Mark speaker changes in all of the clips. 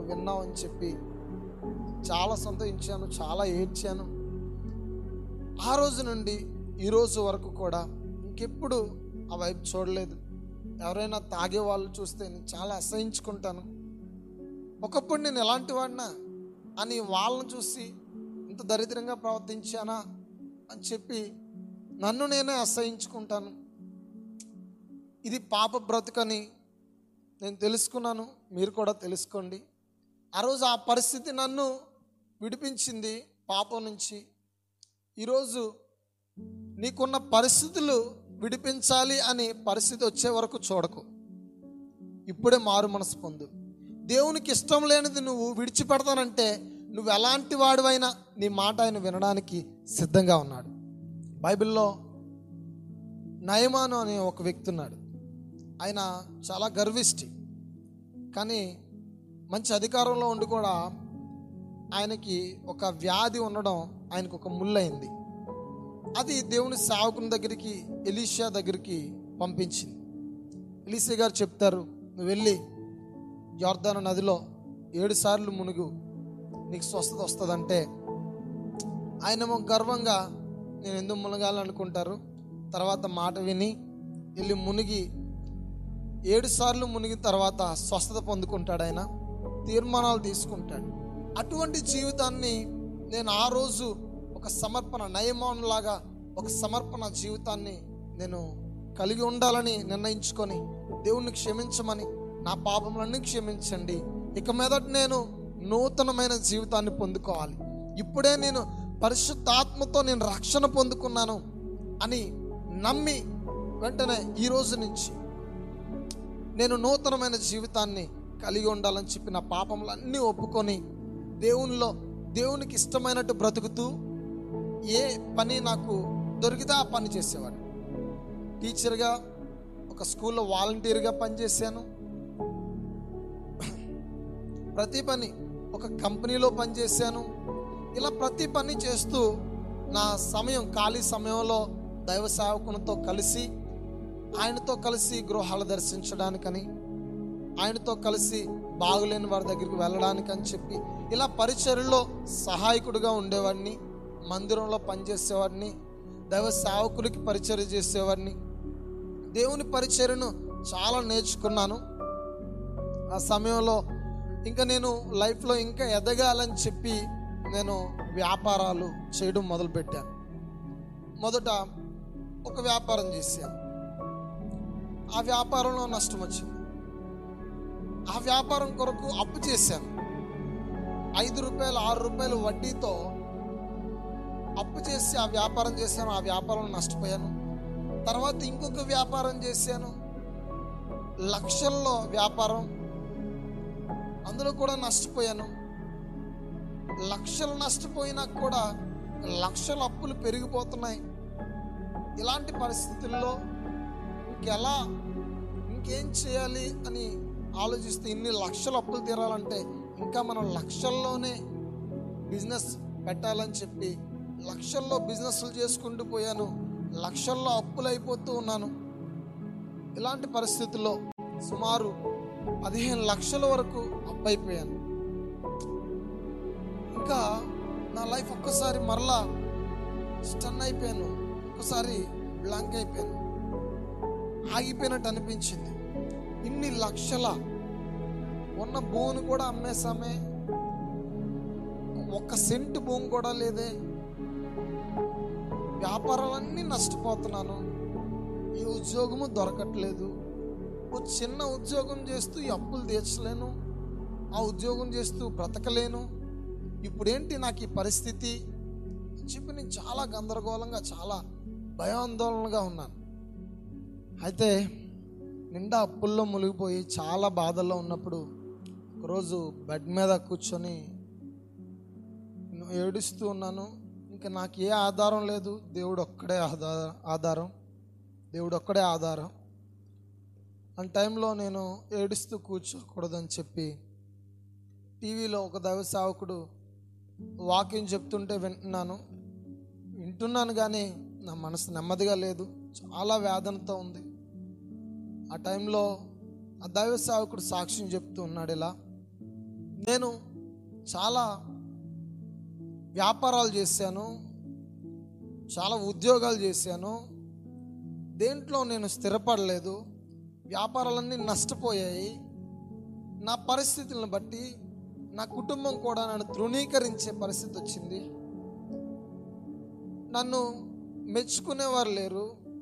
Speaker 1: విన్నావు అని చెప్పి చాలా సంతోషించాను చాలా ఏడ్చాను ఆ రోజు నుండి ఈ రోజు వరకు కూడా ఇంకెప్పుడు ఆ వైపు చూడలేదు ఎవరైనా తాగే వాళ్ళు చూస్తే నేను చాలా అసహించుకుంటాను ఒకప్పుడు నేను ఎలాంటి వాడినా అని వాళ్ళని చూసి ఇంత దరిద్రంగా ప్రవర్తించానా అని చెప్పి నన్ను నేనే అసహించుకుంటాను ఇది పాప బ్రతుకని నేను తెలుసుకున్నాను మీరు కూడా తెలుసుకోండి ఆ రోజు ఆ పరిస్థితి నన్ను విడిపించింది పాపం నుంచి ఈరోజు నీకున్న పరిస్థితులు విడిపించాలి అని పరిస్థితి వచ్చే వరకు చూడకు ఇప్పుడే మారు మనసు పొందు దేవునికి ఇష్టం లేనిది నువ్వు విడిచిపెడతానంటే నువ్వు ఎలాంటి వాడివైనా నీ మాట ఆయన వినడానికి సిద్ధంగా ఉన్నాడు బైబిల్లో నయమాను అనే ఒక వ్యక్తి ఉన్నాడు ఆయన చాలా గర్విష్టి కానీ మంచి అధికారంలో ఉండి కూడా ఆయనకి ఒక వ్యాధి ఉండడం ఆయనకు ఒక ముళ్ళయింది అది దేవుని సేవకుని దగ్గరికి ఎలీషా దగ్గరికి పంపించింది ఎలీసా గారు చెప్తారు నువ్వు వెళ్ళి జోర్దాను నదిలో ఏడు సార్లు మునుగు నీకు స్వస్థత వస్తుందంటే ఆయనేమో గర్వంగా నేను ఎందుకు మునగాలని అనుకుంటారు తర్వాత మాట విని వెళ్ళి మునిగి ఏడు సార్లు మునిగిన తర్వాత స్వస్థత పొందుకుంటాడు ఆయన తీర్మానాలు తీసుకుంటాడు అటువంటి జీవితాన్ని నేను ఆ రోజు ఒక సమర్పణ నయమాన్ లాగా ఒక సమర్పణ జీవితాన్ని నేను కలిగి ఉండాలని నిర్ణయించుకొని దేవుణ్ణి క్షమించమని నా పాపములన్నీ క్షమించండి ఇక మీదట నేను నూతనమైన జీవితాన్ని పొందుకోవాలి ఇప్పుడే నేను పరిశుద్ధాత్మతో నేను రక్షణ పొందుకున్నాను అని నమ్మి వెంటనే ఈ రోజు నుంచి నేను నూతనమైన జీవితాన్ని కలిగి ఉండాలని చెప్పి నా పాపములన్నీ ఒప్పుకొని దేవునిలో దేవునికి ఇష్టమైనట్టు బ్రతుకుతూ ఏ పని నాకు దొరికితే ఆ పని చేసేవాడు టీచర్గా ఒక స్కూల్లో వాలంటీర్గా పనిచేశాను ప్రతి పని ఒక కంపెనీలో పనిచేశాను ఇలా ప్రతి పని చేస్తూ నా సమయం ఖాళీ సమయంలో దైవ సేవకునితో కలిసి ఆయనతో కలిసి గృహాలు దర్శించడానికని ఆయనతో కలిసి బాగులేని వారి దగ్గరికి వెళ్ళడానికి అని చెప్పి ఇలా పరిచర్లో సహాయకుడిగా ఉండేవాడిని మందిరంలో పనిచేసేవాడిని దైవ సేవకులకి పరిచర్య చేసేవాడిని దేవుని పరిచర్యను చాలా నేర్చుకున్నాను ఆ సమయంలో ఇంకా నేను లైఫ్లో ఇంకా ఎదగాలని చెప్పి నేను వ్యాపారాలు చేయడం మొదలుపెట్టాను మొదట ఒక వ్యాపారం చేశాను ఆ వ్యాపారంలో నష్టం వచ్చింది ఆ వ్యాపారం కొరకు అప్పు చేశాను ఐదు రూపాయలు ఆరు రూపాయలు వడ్డీతో అప్పు చేసి ఆ వ్యాపారం చేశాను ఆ వ్యాపారంలో నష్టపోయాను తర్వాత ఇంకొక వ్యాపారం చేశాను లక్షల్లో వ్యాపారం అందులో కూడా నష్టపోయాను లక్షలు నష్టపోయినా కూడా లక్షల అప్పులు పెరిగిపోతున్నాయి ఇలాంటి పరిస్థితుల్లో ఇంకెలా ఇంకేం చేయాలి అని ఆలోచిస్తే ఇన్ని లక్షల అప్పులు తీరాలంటే ఇంకా మనం లక్షల్లోనే బిజినెస్ పెట్టాలని చెప్పి లక్షల్లో బిజినెస్లు చేసుకుంటూ పోయాను లక్షల్లో అప్పులు అయిపోతూ ఉన్నాను ఇలాంటి పరిస్థితుల్లో సుమారు పదిహేను లక్షల వరకు అప్పు అయిపోయాను ఇంకా నా లైఫ్ ఒక్కసారి మరలా స్టన్ అయిపోయాను ఒక్కసారి బ్లాంక్ అయిపోయాను ఆగిపోయినట్టు అనిపించింది ఇన్ని లక్షల ఉన్న భూమిని కూడా అమ్మేసామే ఒక్క సెంటు భూమి కూడా లేదే వ్యాపారాలన్నీ నష్టపోతున్నాను ఈ ఉద్యోగము దొరకట్లేదు ఓ చిన్న ఉద్యోగం చేస్తూ ఈ అప్పులు తీర్చలేను ఆ ఉద్యోగం చేస్తూ బ్రతకలేను ఇప్పుడేంటి నాకు ఈ పరిస్థితి అని చెప్పి నేను చాలా గందరగోళంగా చాలా భయాందోళనగా ఉన్నాను అయితే నిండా అప్పుల్లో మునిగిపోయి చాలా బాధల్లో ఉన్నప్పుడు ఒకరోజు బెడ్ మీద కూర్చొని నేను ఏడుస్తూ ఉన్నాను ఇంకా నాకు ఏ ఆధారం లేదు దేవుడు ఒక్కడే ఆధార ఆధారం దేవుడు ఒక్కడే ఆధారం ఆ టైంలో నేను ఏడుస్తూ కూర్చోకూడదని చెప్పి టీవీలో ఒక దైవ సేవకుడు వాకింగ్ చెప్తుంటే వింటున్నాను వింటున్నాను కానీ నా మనసు నెమ్మదిగా లేదు చాలా వేదనతో ఉంది ఆ టైంలో ఆ దైవ సేవకుడు సాక్ష్యం చెప్తూ ఉన్నాడు ఇలా నేను చాలా వ్యాపారాలు చేశాను చాలా ఉద్యోగాలు చేశాను దేంట్లో నేను స్థిరపడలేదు వ్యాపారాలన్నీ నష్టపోయాయి నా పరిస్థితులను బట్టి నా కుటుంబం కూడా నన్ను తృణీకరించే పరిస్థితి వచ్చింది నన్ను మెచ్చుకునేవారు లేరు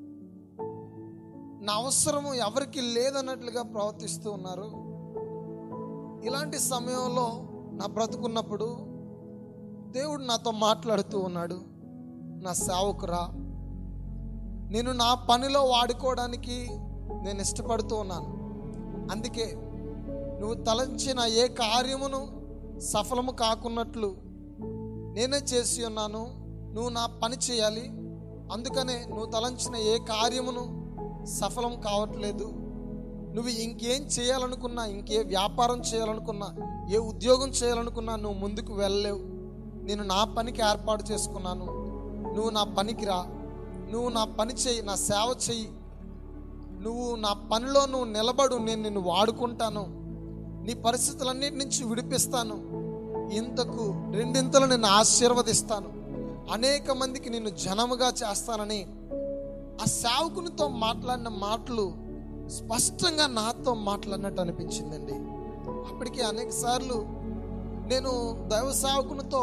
Speaker 1: నా అవసరము ఎవరికి లేదన్నట్లుగా ప్రవర్తిస్తూ ఉన్నారు ఇలాంటి సమయంలో నా బ్రతుకున్నప్పుడు దేవుడు నాతో మాట్లాడుతూ ఉన్నాడు నా సేవకురా నేను నా పనిలో వాడుకోవడానికి నేను ఇష్టపడుతూ ఉన్నాను అందుకే నువ్వు తలంచిన ఏ కార్యమును సఫలము కాకున్నట్లు నేనే చేసి ఉన్నాను నువ్వు నా పని చేయాలి అందుకనే నువ్వు తలంచిన ఏ కార్యమును సఫలం కావట్లేదు నువ్వు ఇంకేం చేయాలనుకున్నా ఇంకే వ్యాపారం చేయాలనుకున్నా ఏ ఉద్యోగం చేయాలనుకున్నా నువ్వు ముందుకు వెళ్ళలేవు నేను నా పనికి ఏర్పాటు చేసుకున్నాను నువ్వు నా పనికి రా నువ్వు నా పని చేయి నా సేవ చెయ్యి నువ్వు నా పనిలో నువ్వు నిలబడు నేను నిన్ను వాడుకుంటాను నీ పరిస్థితులన్నిటి నుంచి విడిపిస్తాను ఇంతకు రెండింతలు నిన్ను ఆశీర్వదిస్తాను అనేక మందికి నిన్ను జనముగా చేస్తానని ఆ సేవకునితో మాట్లాడిన మాటలు స్పష్టంగా నాతో మాట్లాడినట్టు అనిపించిందండి అప్పటికి అనేక సార్లు నేను దైవ సేవకునితో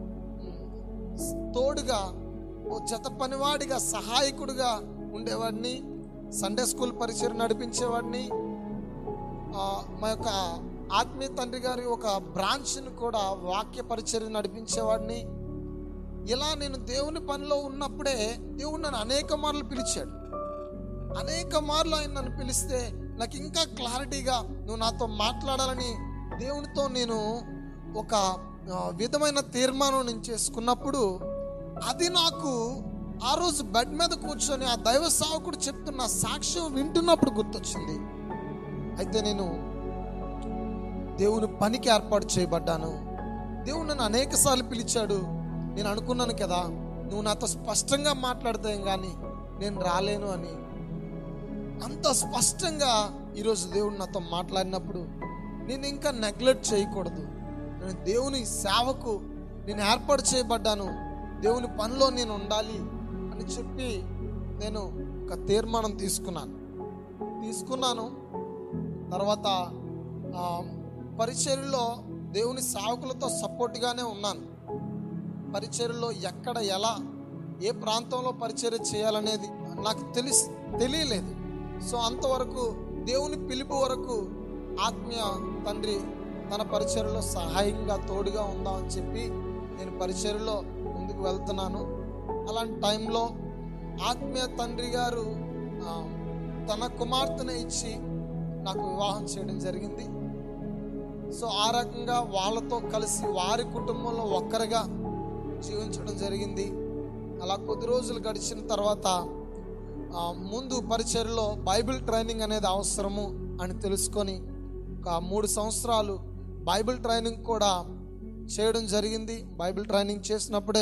Speaker 1: తోడుగా ఓ జత పనివాడిగా సహాయకుడిగా ఉండేవాడిని సండే స్కూల్ పరిచయం నడిపించేవాడిని ఆ, మా యొక్క ఆత్మీయ తండ్రి గారి ఒక బ్రాంచ్ని కూడా వాక్య పరిచర్య నడిపించేవాడిని ఇలా నేను దేవుని పనిలో ఉన్నప్పుడే దేవుడు నన్ను అనేక మార్లు పిలిచాడు అనేక మార్లు ఆయన నన్ను పిలిస్తే నాకు ఇంకా క్లారిటీగా నువ్వు నాతో మాట్లాడాలని దేవునితో నేను ఒక ఆ, విధమైన తీర్మానం నేను చేసుకున్నప్పుడు అది నాకు ఆ రోజు బెడ్ మీద కూర్చొని ఆ దైవ సావకుడు చెప్తున్న సాక్ష్యం వింటున్నప్పుడు గుర్తొచ్చింది అయితే నేను దేవుని పనికి ఏర్పాటు చేయబడ్డాను దేవుడు నన్ను అనేక సార్లు పిలిచాడు నేను అనుకున్నాను కదా నువ్వు నాతో స్పష్టంగా మాట్లాడితే కానీ నేను రాలేను అని అంత స్పష్టంగా ఈరోజు దేవుడు నాతో మాట్లాడినప్పుడు నేను ఇంకా నెగ్లెక్ట్ చేయకూడదు నేను దేవుని సేవకు నేను ఏర్పాటు చేయబడ్డాను దేవుని పనిలో నేను ఉండాలి అని చెప్పి నేను ఒక తీర్మానం తీసుకున్నాను తీసుకున్నాను తర్వాత ఆ, పరిచర్యలో దేవుని సేవకులతో సపోర్ట్గానే ఉన్నాను పరిచర్యలో ఎక్కడ ఎలా ఏ ప్రాంతంలో పరిచర్య చేయాలనేది నాకు తెలిసి తెలియలేదు సో అంతవరకు దేవుని పిలుపు వరకు ఆత్మీయ తండ్రి తన పరిచర్యలో సహాయంగా తోడుగా ఉందామని చెప్పి నేను పరిచర్యలో ముందుకు వెళ్తున్నాను అలాంటి టైంలో ఆత్మీయ తండ్రి గారు ఆ, తన కుమార్తెను ఇచ్చి నాకు వివాహం చేయడం జరిగింది సో ఆ రకంగా వాళ్ళతో కలిసి వారి కుటుంబంలో ఒక్కరిగా జీవించడం జరిగింది అలా కొద్ది రోజులు గడిచిన తర్వాత ఆ, ముందు పరిచయలో బైబిల్ ట్రైనింగ్ అనేది అవసరము అని తెలుసుకొని ఒక మూడు సంవత్సరాలు బైబిల్ ట్రైనింగ్ కూడా చేయడం జరిగింది బైబిల్ ట్రైనింగ్ చేసినప్పుడే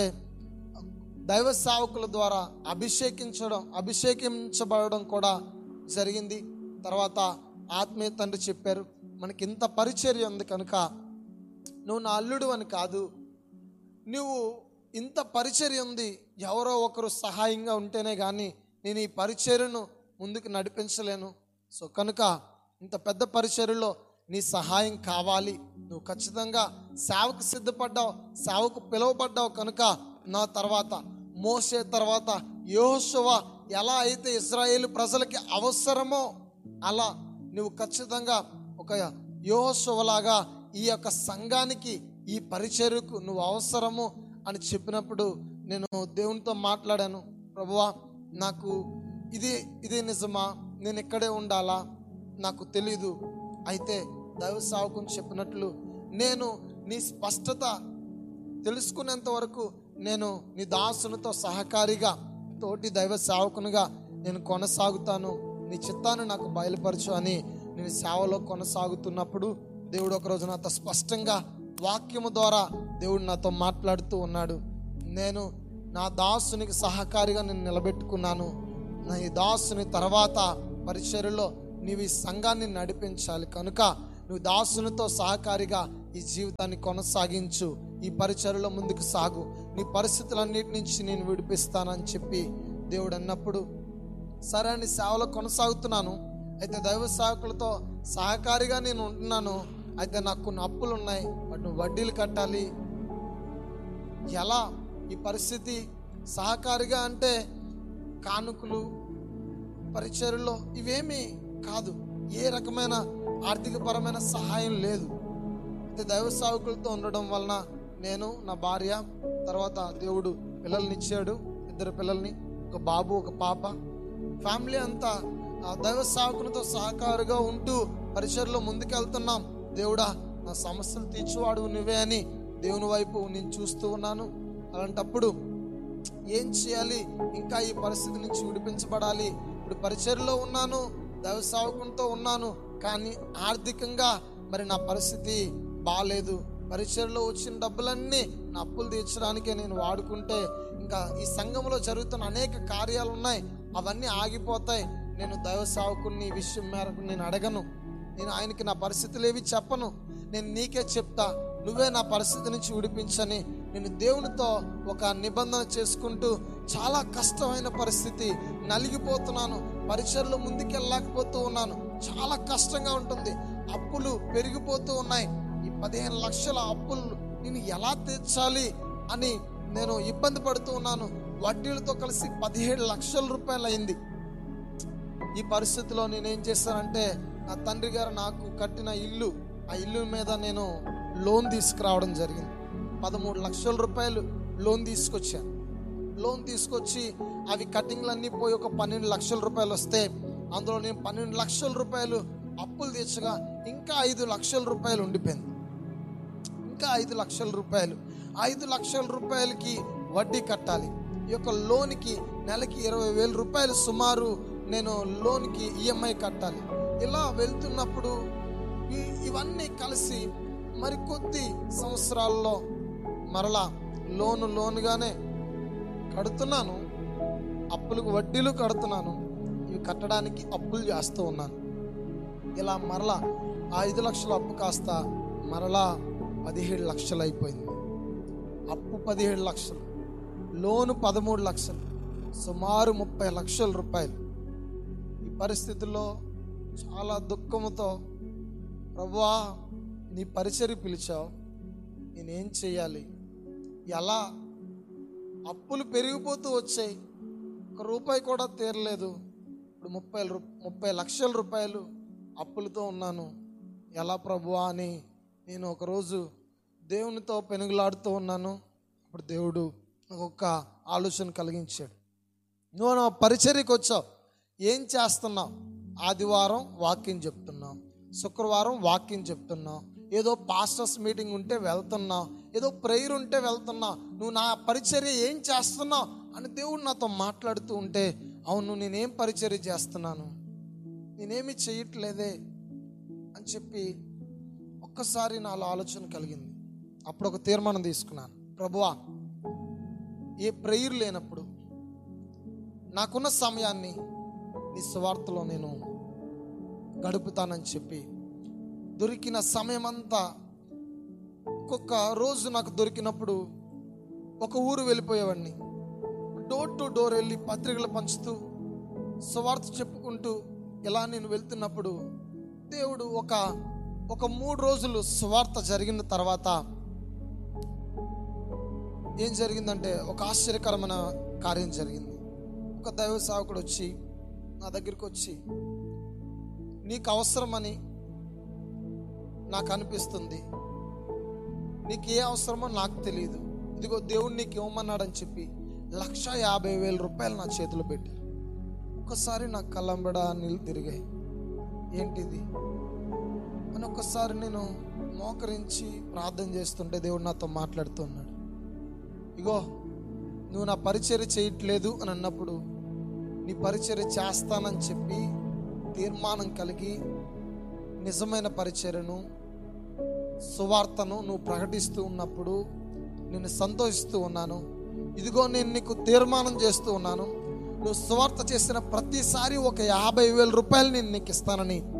Speaker 1: దైవ సేవకుల ద్వారా అభిషేకించడం అభిషేకించబడడం కూడా జరిగింది తర్వాత ఆత్మీయ తండ్రి చెప్పారు మనకి ఇంత పరిచర్య ఉంది కనుక నువ్వు నా అల్లుడు అని కాదు నువ్వు ఇంత పరిచర్య ఉంది ఎవరో ఒకరు సహాయంగా ఉంటేనే కానీ నేను ఈ పరిచర్యను ముందుకు నడిపించలేను సో కనుక ఇంత పెద్ద పరిచర్యలో నీ సహాయం కావాలి నువ్వు ఖచ్చితంగా సేవకు సిద్ధపడ్డావు సేవకు పిలువబడ్డావు కనుక నా తర్వాత మోసే తర్వాత యోహోషువ ఎలా అయితే ఇజ్రాయేలు ప్రజలకి అవసరమో అలా నువ్వు ఖచ్చితంగా ఒక యోహోషువలాగా ఈ యొక్క సంఘానికి ఈ పరిచర్యకు నువ్వు అవసరము అని చెప్పినప్పుడు నేను దేవునితో మాట్లాడాను ప్రభువా నాకు ఇది ఇదే నిజమా నేను ఇక్కడే ఉండాలా నాకు తెలీదు అయితే దైవ సావకుని చెప్పినట్లు నేను నీ స్పష్టత తెలుసుకునేంత వరకు నేను నీ దాసునితో సహకారిగా తోటి దైవ సేవకునిగా నేను కొనసాగుతాను నీ చిత్తాన్ని నాకు బయలుపరచు అని నేను సేవలో కొనసాగుతున్నప్పుడు దేవుడు ఒకరోజు నాతో స్పష్టంగా వాక్యము ద్వారా దేవుడు నాతో మాట్లాడుతూ ఉన్నాడు నేను నా దాసునికి సహకారిగా నేను నిలబెట్టుకున్నాను నా ఈ దాసుని తర్వాత పరిచర్యలో నీవు ఈ సంఘాన్ని నడిపించాలి కనుక నువ్వు దాసునితో సహకారిగా ఈ జీవితాన్ని కొనసాగించు ఈ పరిచయలో ముందుకు సాగు నీ పరిస్థితులన్నిటి నుంచి నేను విడిపిస్తానని చెప్పి దేవుడు అన్నప్పుడు సరే అని సేవలో కొనసాగుతున్నాను అయితే దైవ సేవకులతో సహకారిగా నేను ఉంటున్నాను అయితే నాకు కొన్ని అప్పులు ఉన్నాయి వాటిని వడ్డీలు కట్టాలి ఎలా ఈ పరిస్థితి సహకారిగా అంటే కానుకలు పరిచర్లో ఇవేమీ కాదు ఏ రకమైన ఆర్థికపరమైన సహాయం లేదు అయితే దైవ సేవకులతో ఉండడం వలన నేను నా భార్య తర్వాత దేవుడు పిల్లల్ని ఇచ్చాడు ఇద్దరు పిల్లల్ని ఒక బాబు ఒక పాప ఫ్యామిలీ అంతా ఆ దైవ సేవకునితో సహకారుగా ఉంటూ పరిచయలో ముందుకెళ్తున్నాం దేవుడా నా సమస్యలు తీర్చువాడు నువ్వే అని దేవుని వైపు నేను చూస్తూ ఉన్నాను అలాంటప్పుడు ఏం చేయాలి ఇంకా ఈ పరిస్థితి నుంచి విడిపించబడాలి ఇప్పుడు పరిచయలో ఉన్నాను దైవ సేవకునితో ఉన్నాను కానీ ఆర్థికంగా మరి నా పరిస్థితి బాగాలేదు పరిచయలో వచ్చిన డబ్బులన్నీ నా అప్పులు తీర్చడానికే నేను వాడుకుంటే ఇంకా ఈ సంఘంలో జరుగుతున్న అనేక కార్యాలు ఉన్నాయి అవన్నీ ఆగిపోతాయి నేను దైవ సేవకుని ఈ విషయం మేరకు నేను అడగను నేను ఆయనకి నా పరిస్థితులు ఏవి చెప్పను నేను నీకే చెప్తా నువ్వే నా పరిస్థితి నుంచి విడిపించని నేను దేవునితో ఒక నిబంధన చేసుకుంటూ చాలా కష్టమైన పరిస్థితి నలిగిపోతున్నాను పరిచయలో ముందుకెళ్ళలేకపోతూ ఉన్నాను చాలా కష్టంగా ఉంటుంది అప్పులు పెరిగిపోతూ ఉన్నాయి ఈ పదిహేను లక్షల అప్పులు నేను ఎలా తీర్చాలి అని నేను ఇబ్బంది పడుతూ ఉన్నాను వడ్డీలతో కలిసి పదిహేడు లక్షల రూపాయలు అయింది ఈ పరిస్థితిలో నేనేం చేశానంటే నా తండ్రి గారు నాకు కట్టిన ఇల్లు ఆ ఇల్లు మీద నేను లోన్ తీసుకురావడం జరిగింది పదమూడు లక్షల రూపాయలు లోన్ తీసుకొచ్చాను లోన్ తీసుకొచ్చి అవి కటింగ్లు అన్నీ పోయి ఒక పన్నెండు లక్షల రూపాయలు వస్తే అందులో నేను పన్నెండు లక్షల రూపాయలు అప్పులు తీర్చగా ఇంకా ఐదు లక్షల రూపాయలు ఉండిపోయింది ఇంకా ఐదు లక్షల రూపాయలు ఐదు లక్షల రూపాయలకి వడ్డీ కట్టాలి ఈ యొక్క లోన్కి నెలకి ఇరవై వేల రూపాయలు సుమారు నేను లోన్కి ఈఎంఐ కట్టాలి ఇలా వెళ్తున్నప్పుడు ఈ- ఇవన్నీ కలిసి మరి కొద్ది సంవత్సరాల్లో మరలా లోను లోనుగానే కడుతున్నాను అప్పులకు వడ్డీలు కడుతున్నాను ఇవి కట్టడానికి అప్పులు చేస్తూ ఉన్నాను ఇలా మరలా ఆ ఐదు లక్షల అప్పు కాస్త మరలా పదిహేడు లక్షలు అయిపోయింది అప్పు పదిహేడు లక్షలు లోను పదమూడు లక్షలు సుమారు ముప్పై లక్షల రూపాయలు ఈ పరిస్థితుల్లో చాలా దుఃఖముతో ప్రభువా నీ పరిచర్య పిలిచావు నేనేం చేయాలి ఎలా అప్పులు పెరిగిపోతూ వచ్చాయి ఒక రూపాయి కూడా తీరలేదు ఇప్పుడు ముప్పై రూ- ముప్పై లక్షల రూపాయలు అప్పులతో ఉన్నాను ఎలా ప్రభువా అని నేను ఒకరోజు దేవునితో పెనుగులాడుతూ ఉన్నాను అప్పుడు దేవుడు నాకు ఒక ఆలోచన కలిగించాడు నువ్వు నా పరిచర్యకు వచ్చావు ఏం చేస్తున్నావు ఆదివారం వాక్యం చెప్తున్నావు శుక్రవారం వాక్యం చెప్తున్నావు ఏదో పాస్టర్స్ మీటింగ్ ఉంటే వెళ్తున్నావు ఏదో ప్రేయర్ ఉంటే వెళ్తున్నావు నువ్వు నా పరిచర్య ఏం చేస్తున్నావు అని దేవుడు నాతో మాట్లాడుతూ ఉంటే అవును నేనేం పరిచర్య చేస్తున్నాను నేనేమి చేయట్లేదే అని చెప్పి ఒక్కసారి నాలో ఆలోచన కలిగింది అప్పుడు ఒక తీర్మానం తీసుకున్నాను ప్రభువా ఏ ప్రేయర్ లేనప్పుడు నాకున్న సమయాన్ని నీ సువార్తలో నేను గడుపుతానని చెప్పి దొరికిన సమయమంతా ఒక్కొక్క రోజు నాకు దొరికినప్పుడు ఒక ఊరు వెళ్ళిపోయేవాడిని డోర్ టు డోర్ వెళ్ళి పత్రికలు పంచుతూ సువార్త చెప్పుకుంటూ ఇలా నేను వెళ్తున్నప్పుడు దేవుడు ఒక ఒక మూడు రోజులు సువార్త జరిగిన తర్వాత ఏం జరిగిందంటే ఒక ఆశ్చర్యకరమైన కార్యం జరిగింది ఒక దైవ సేవకుడు వచ్చి నా దగ్గరికి వచ్చి నీకు అవసరమని నాకు అనిపిస్తుంది నీకు ఏ అవసరమో నాకు తెలియదు ఇదిగో దేవుడు నీకు ఇవ్వమన్నాడని చెప్పి లక్ష యాభై వేల రూపాయలు నా చేతిలో పెట్టారు ఒక్కసారి నా కళ్ళంబడ నీళ్ళు తిరిగాయి ఏంటిది అని ఒక్కసారి నేను మోకరించి ప్రార్థన చేస్తుంటే దేవుడు నాతో మాట్లాడుతున్నాడు ఇగో నువ్వు నా పరిచర్య చేయట్లేదు అని అన్నప్పుడు నీ పరిచర్య చేస్తానని చెప్పి తీర్మానం కలిగి నిజమైన పరిచర్యను సువార్తను నువ్వు ప్రకటిస్తూ ఉన్నప్పుడు నేను సంతోషిస్తూ ఉన్నాను ఇదిగో నేను నీకు తీర్మానం చేస్తూ ఉన్నాను నువ్వు సువార్త చేసిన ప్రతిసారి ఒక యాభై వేల రూపాయలు నేను నీకు ఇస్తానని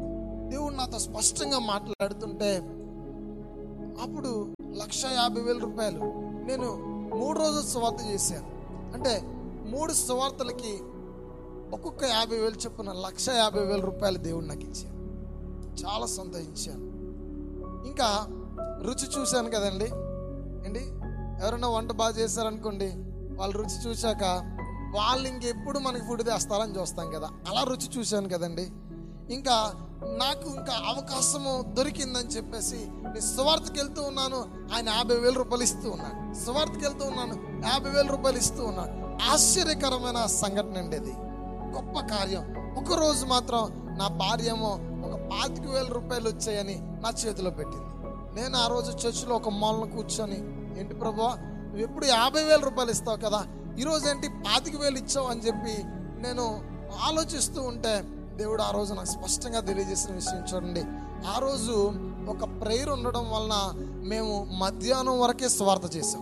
Speaker 1: దేవుడు నాతో స్పష్టంగా మాట్లాడుతుంటే అప్పుడు లక్ష యాభై వేల రూపాయలు నేను మూడు రోజులు సువార్త చేశాను అంటే మూడు సువార్తలకి ఒక్కొక్క యాభై వేలు చొప్పున లక్ష యాభై వేల రూపాయలు దేవుడు నాకు ఇచ్చాను చాలా సంతోషించాను ఇంకా రుచి చూశాను కదండి ఏంటి ఎవరైనా వంట బాగా చేశారనుకోండి వాళ్ళు రుచి చూశాక వాళ్ళు ఇంకెప్పుడు మనకి ఫుడ్ తెస్తారని చూస్తాం కదా అలా రుచి చూశాను కదండి ఇంకా నాకు ఇంకా అవకాశము దొరికిందని చెప్పేసి నేను సువార్తకి వెళ్తూ ఉన్నాను ఆయన యాభై వేల రూపాయలు ఇస్తూ ఉన్నాడు సువార్తకి వెళ్తూ ఉన్నాను యాభై వేల రూపాయలు ఇస్తూ ఉన్నాడు ఆశ్చర్యకరమైన సంఘటన అండి ఇది గొప్ప కార్యం ఒక రోజు మాత్రం నా భార్య ఏమో ఒక పాతిక వేల రూపాయలు వచ్చాయని నా చేతిలో పెట్టింది నేను ఆ రోజు చర్చిలో ఒక మూలను కూర్చొని ఏంటి ప్రభు నువ్వు ఎప్పుడు యాభై వేల రూపాయలు ఇస్తావు కదా ఈరోజు ఏంటి పాతిక వేలు ఇచ్చావు అని చెప్పి నేను ఆలోచిస్తూ ఉంటే దేవుడు ఆ రోజు నాకు స్పష్టంగా తెలియజేసిన విషయం చూడండి ఆ రోజు ఒక ప్రేయర్ ఉండడం వలన మేము మధ్యాహ్నం వరకే స్వార్థ చేసాం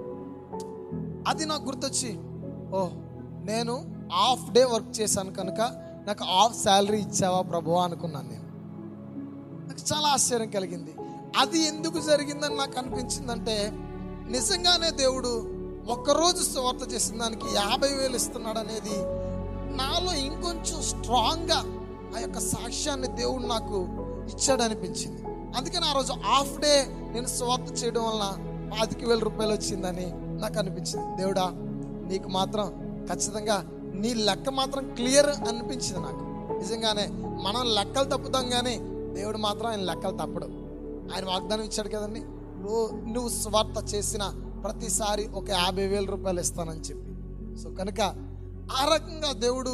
Speaker 1: అది నాకు గుర్తొచ్చి ఓ నేను హాఫ్ డే వర్క్ చేశాను కనుక నాకు హాఫ్ శాలరీ ఇచ్చావా ప్రభు అనుకున్నాను నేను నాకు చాలా ఆశ్చర్యం కలిగింది అది ఎందుకు జరిగిందని నాకు అనిపించిందంటే నిజంగానే దేవుడు ఒక్కరోజు స్వార్థ చేసిన దానికి యాభై వేలు ఇస్తున్నాడు అనేది నాలో ఇంకొంచెం స్ట్రాంగ్గా ఆ యొక్క సాక్ష్యాన్ని దేవుడు నాకు ఇచ్చాడు అనిపించింది అందుకని ఆ రోజు హాఫ్ డే నేను స్వార్థ చేయడం వలన పాతిక వేల రూపాయలు వచ్చిందని నాకు అనిపించింది దేవుడా నీకు మాత్రం ఖచ్చితంగా నీ లెక్క మాత్రం క్లియర్ అనిపించింది నాకు నిజంగానే మనం లెక్కలు తప్పుతాం కానీ దేవుడు మాత్రం ఆయన లెక్కలు తప్పడు ఆయన వాగ్దానం ఇచ్చాడు కదండి నువ్వు నువ్వు స్వార్థ చేసిన ప్రతిసారి ఒక యాభై వేల రూపాయలు ఇస్తానని చెప్పి సో కనుక ఆ రకంగా దేవుడు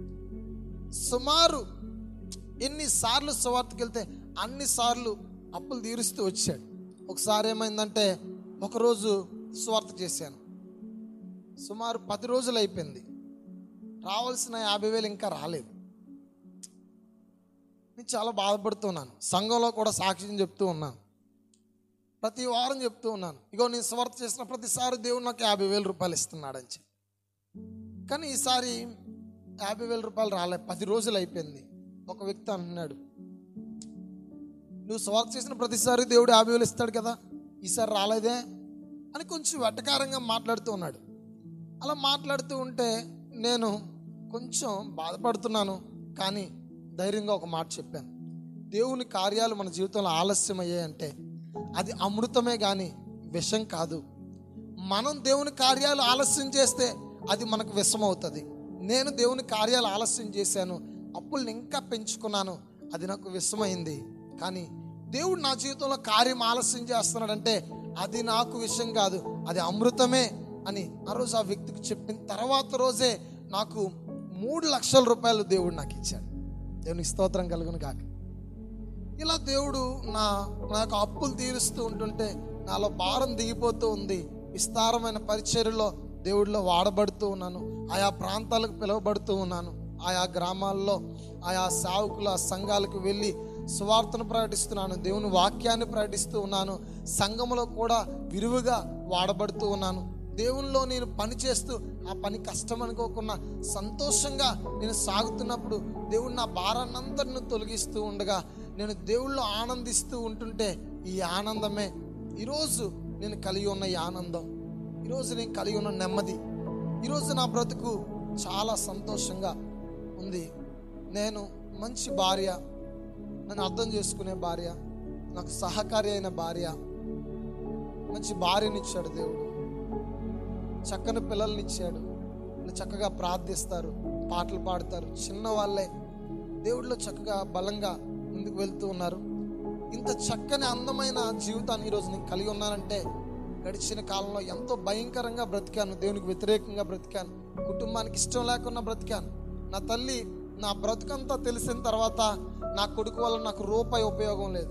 Speaker 1: సుమారు ఎన్నిసార్లు సువార్తకి వెళ్తే అన్నిసార్లు అప్పులు తీరుస్తూ వచ్చాడు ఒకసారి ఏమైందంటే ఒకరోజు సువార్త చేశాను సుమారు పది రోజులు అయిపోయింది రావాల్సిన యాభై వేలు ఇంకా రాలేదు నేను చాలా బాధపడుతున్నాను సంఘంలో కూడా సాక్ష్యం చెప్తూ ఉన్నాను ప్రతి వారం చెప్తూ ఉన్నాను ఇగో నేను స్వార్థ చేసిన ప్రతిసారి దేవుడు నాకు యాభై వేల రూపాయలు ఇస్తున్నాడని చెప్పి కానీ ఈసారి యాభై వేల రూపాయలు రాలే పది రోజులు అయిపోయింది ఒక వ్యక్తి అంటున్నాడు నువ్వు స్వార్థ చేసిన ప్రతిసారి దేవుడు యాభై వేలు ఇస్తాడు కదా ఈసారి రాలేదే అని కొంచెం వెటకారంగా మాట్లాడుతూ ఉన్నాడు అలా మాట్లాడుతూ ఉంటే నేను కొంచెం బాధపడుతున్నాను కానీ ధైర్యంగా ఒక మాట చెప్పాను దేవుని కార్యాలు మన జీవితంలో ఆలస్యం అయ్యాయంటే అది అమృతమే కానీ విషం కాదు మనం దేవుని కార్యాలు ఆలస్యం చేస్తే అది మనకు విషం అవుతుంది నేను దేవుని కార్యాలు ఆలస్యం చేశాను అప్పుల్ని ఇంకా పెంచుకున్నాను అది నాకు విషమైంది కానీ దేవుడు నా జీవితంలో కార్యం ఆలస్యం చేస్తున్నాడంటే అది నాకు విషయం కాదు అది అమృతమే అని ఆ రోజు ఆ వ్యక్తికి చెప్పిన తర్వాత రోజే నాకు మూడు లక్షల రూపాయలు దేవుడు నాకు ఇచ్చాడు దేవునికి స్తోత్రం కలుగును కాక ఇలా దేవుడు నా నాకు అప్పులు తీరుస్తూ ఉంటుంటే నాలో భారం దిగిపోతూ ఉంది విస్తారమైన పరిచర్యలో దేవుడిలో వాడబడుతూ ఉన్నాను ఆయా ప్రాంతాలకు పిలువబడుతూ ఉన్నాను ఆయా గ్రామాల్లో ఆయా సావుకుల సంఘాలకు వెళ్ళి సువార్తను ప్రకటిస్తున్నాను దేవుని వాక్యాన్ని ప్రకటిస్తూ ఉన్నాను సంఘములో కూడా విరివిగా వాడబడుతూ ఉన్నాను దేవునిలో నేను పని చేస్తూ ఆ పని కష్టం అనుకోకుండా సంతోషంగా నేను సాగుతున్నప్పుడు దేవుడు నా భారాన్నంతటిని తొలగిస్తూ ఉండగా నేను దేవుళ్ళు ఆనందిస్తూ ఉంటుంటే ఈ ఆనందమే ఈరోజు నేను కలిగి ఉన్న ఈ ఆనందం ఈరోజు నేను కలిగి ఉన్న నెమ్మది ఈరోజు నా బ్రతుకు చాలా సంతోషంగా ఉంది నేను మంచి భార్య నన్ను అర్థం చేసుకునే భార్య నాకు సహకారి అయిన భార్య మంచి భార్యనిచ్చాడు దేవుడు చక్కని పిల్లల్ని ఇచ్చాడు వాళ్ళు చక్కగా ప్రార్థిస్తారు పాటలు పాడతారు చిన్న వాళ్ళే దేవుడిలో చక్కగా బలంగా ముందుకు వెళ్తూ ఉన్నారు ఇంత చక్కని అందమైన జీవితాన్ని ఈరోజు నేను కలిగి ఉన్నానంటే గడిచిన కాలంలో ఎంతో భయంకరంగా బ్రతికాను దేవునికి వ్యతిరేకంగా బ్రతికాను కుటుంబానికి ఇష్టం లేకుండా బ్రతికాను నా తల్లి నా బ్రతుకంతా తెలిసిన తర్వాత నా కొడుకు వల్ల నాకు రూపాయి ఉపయోగం లేదు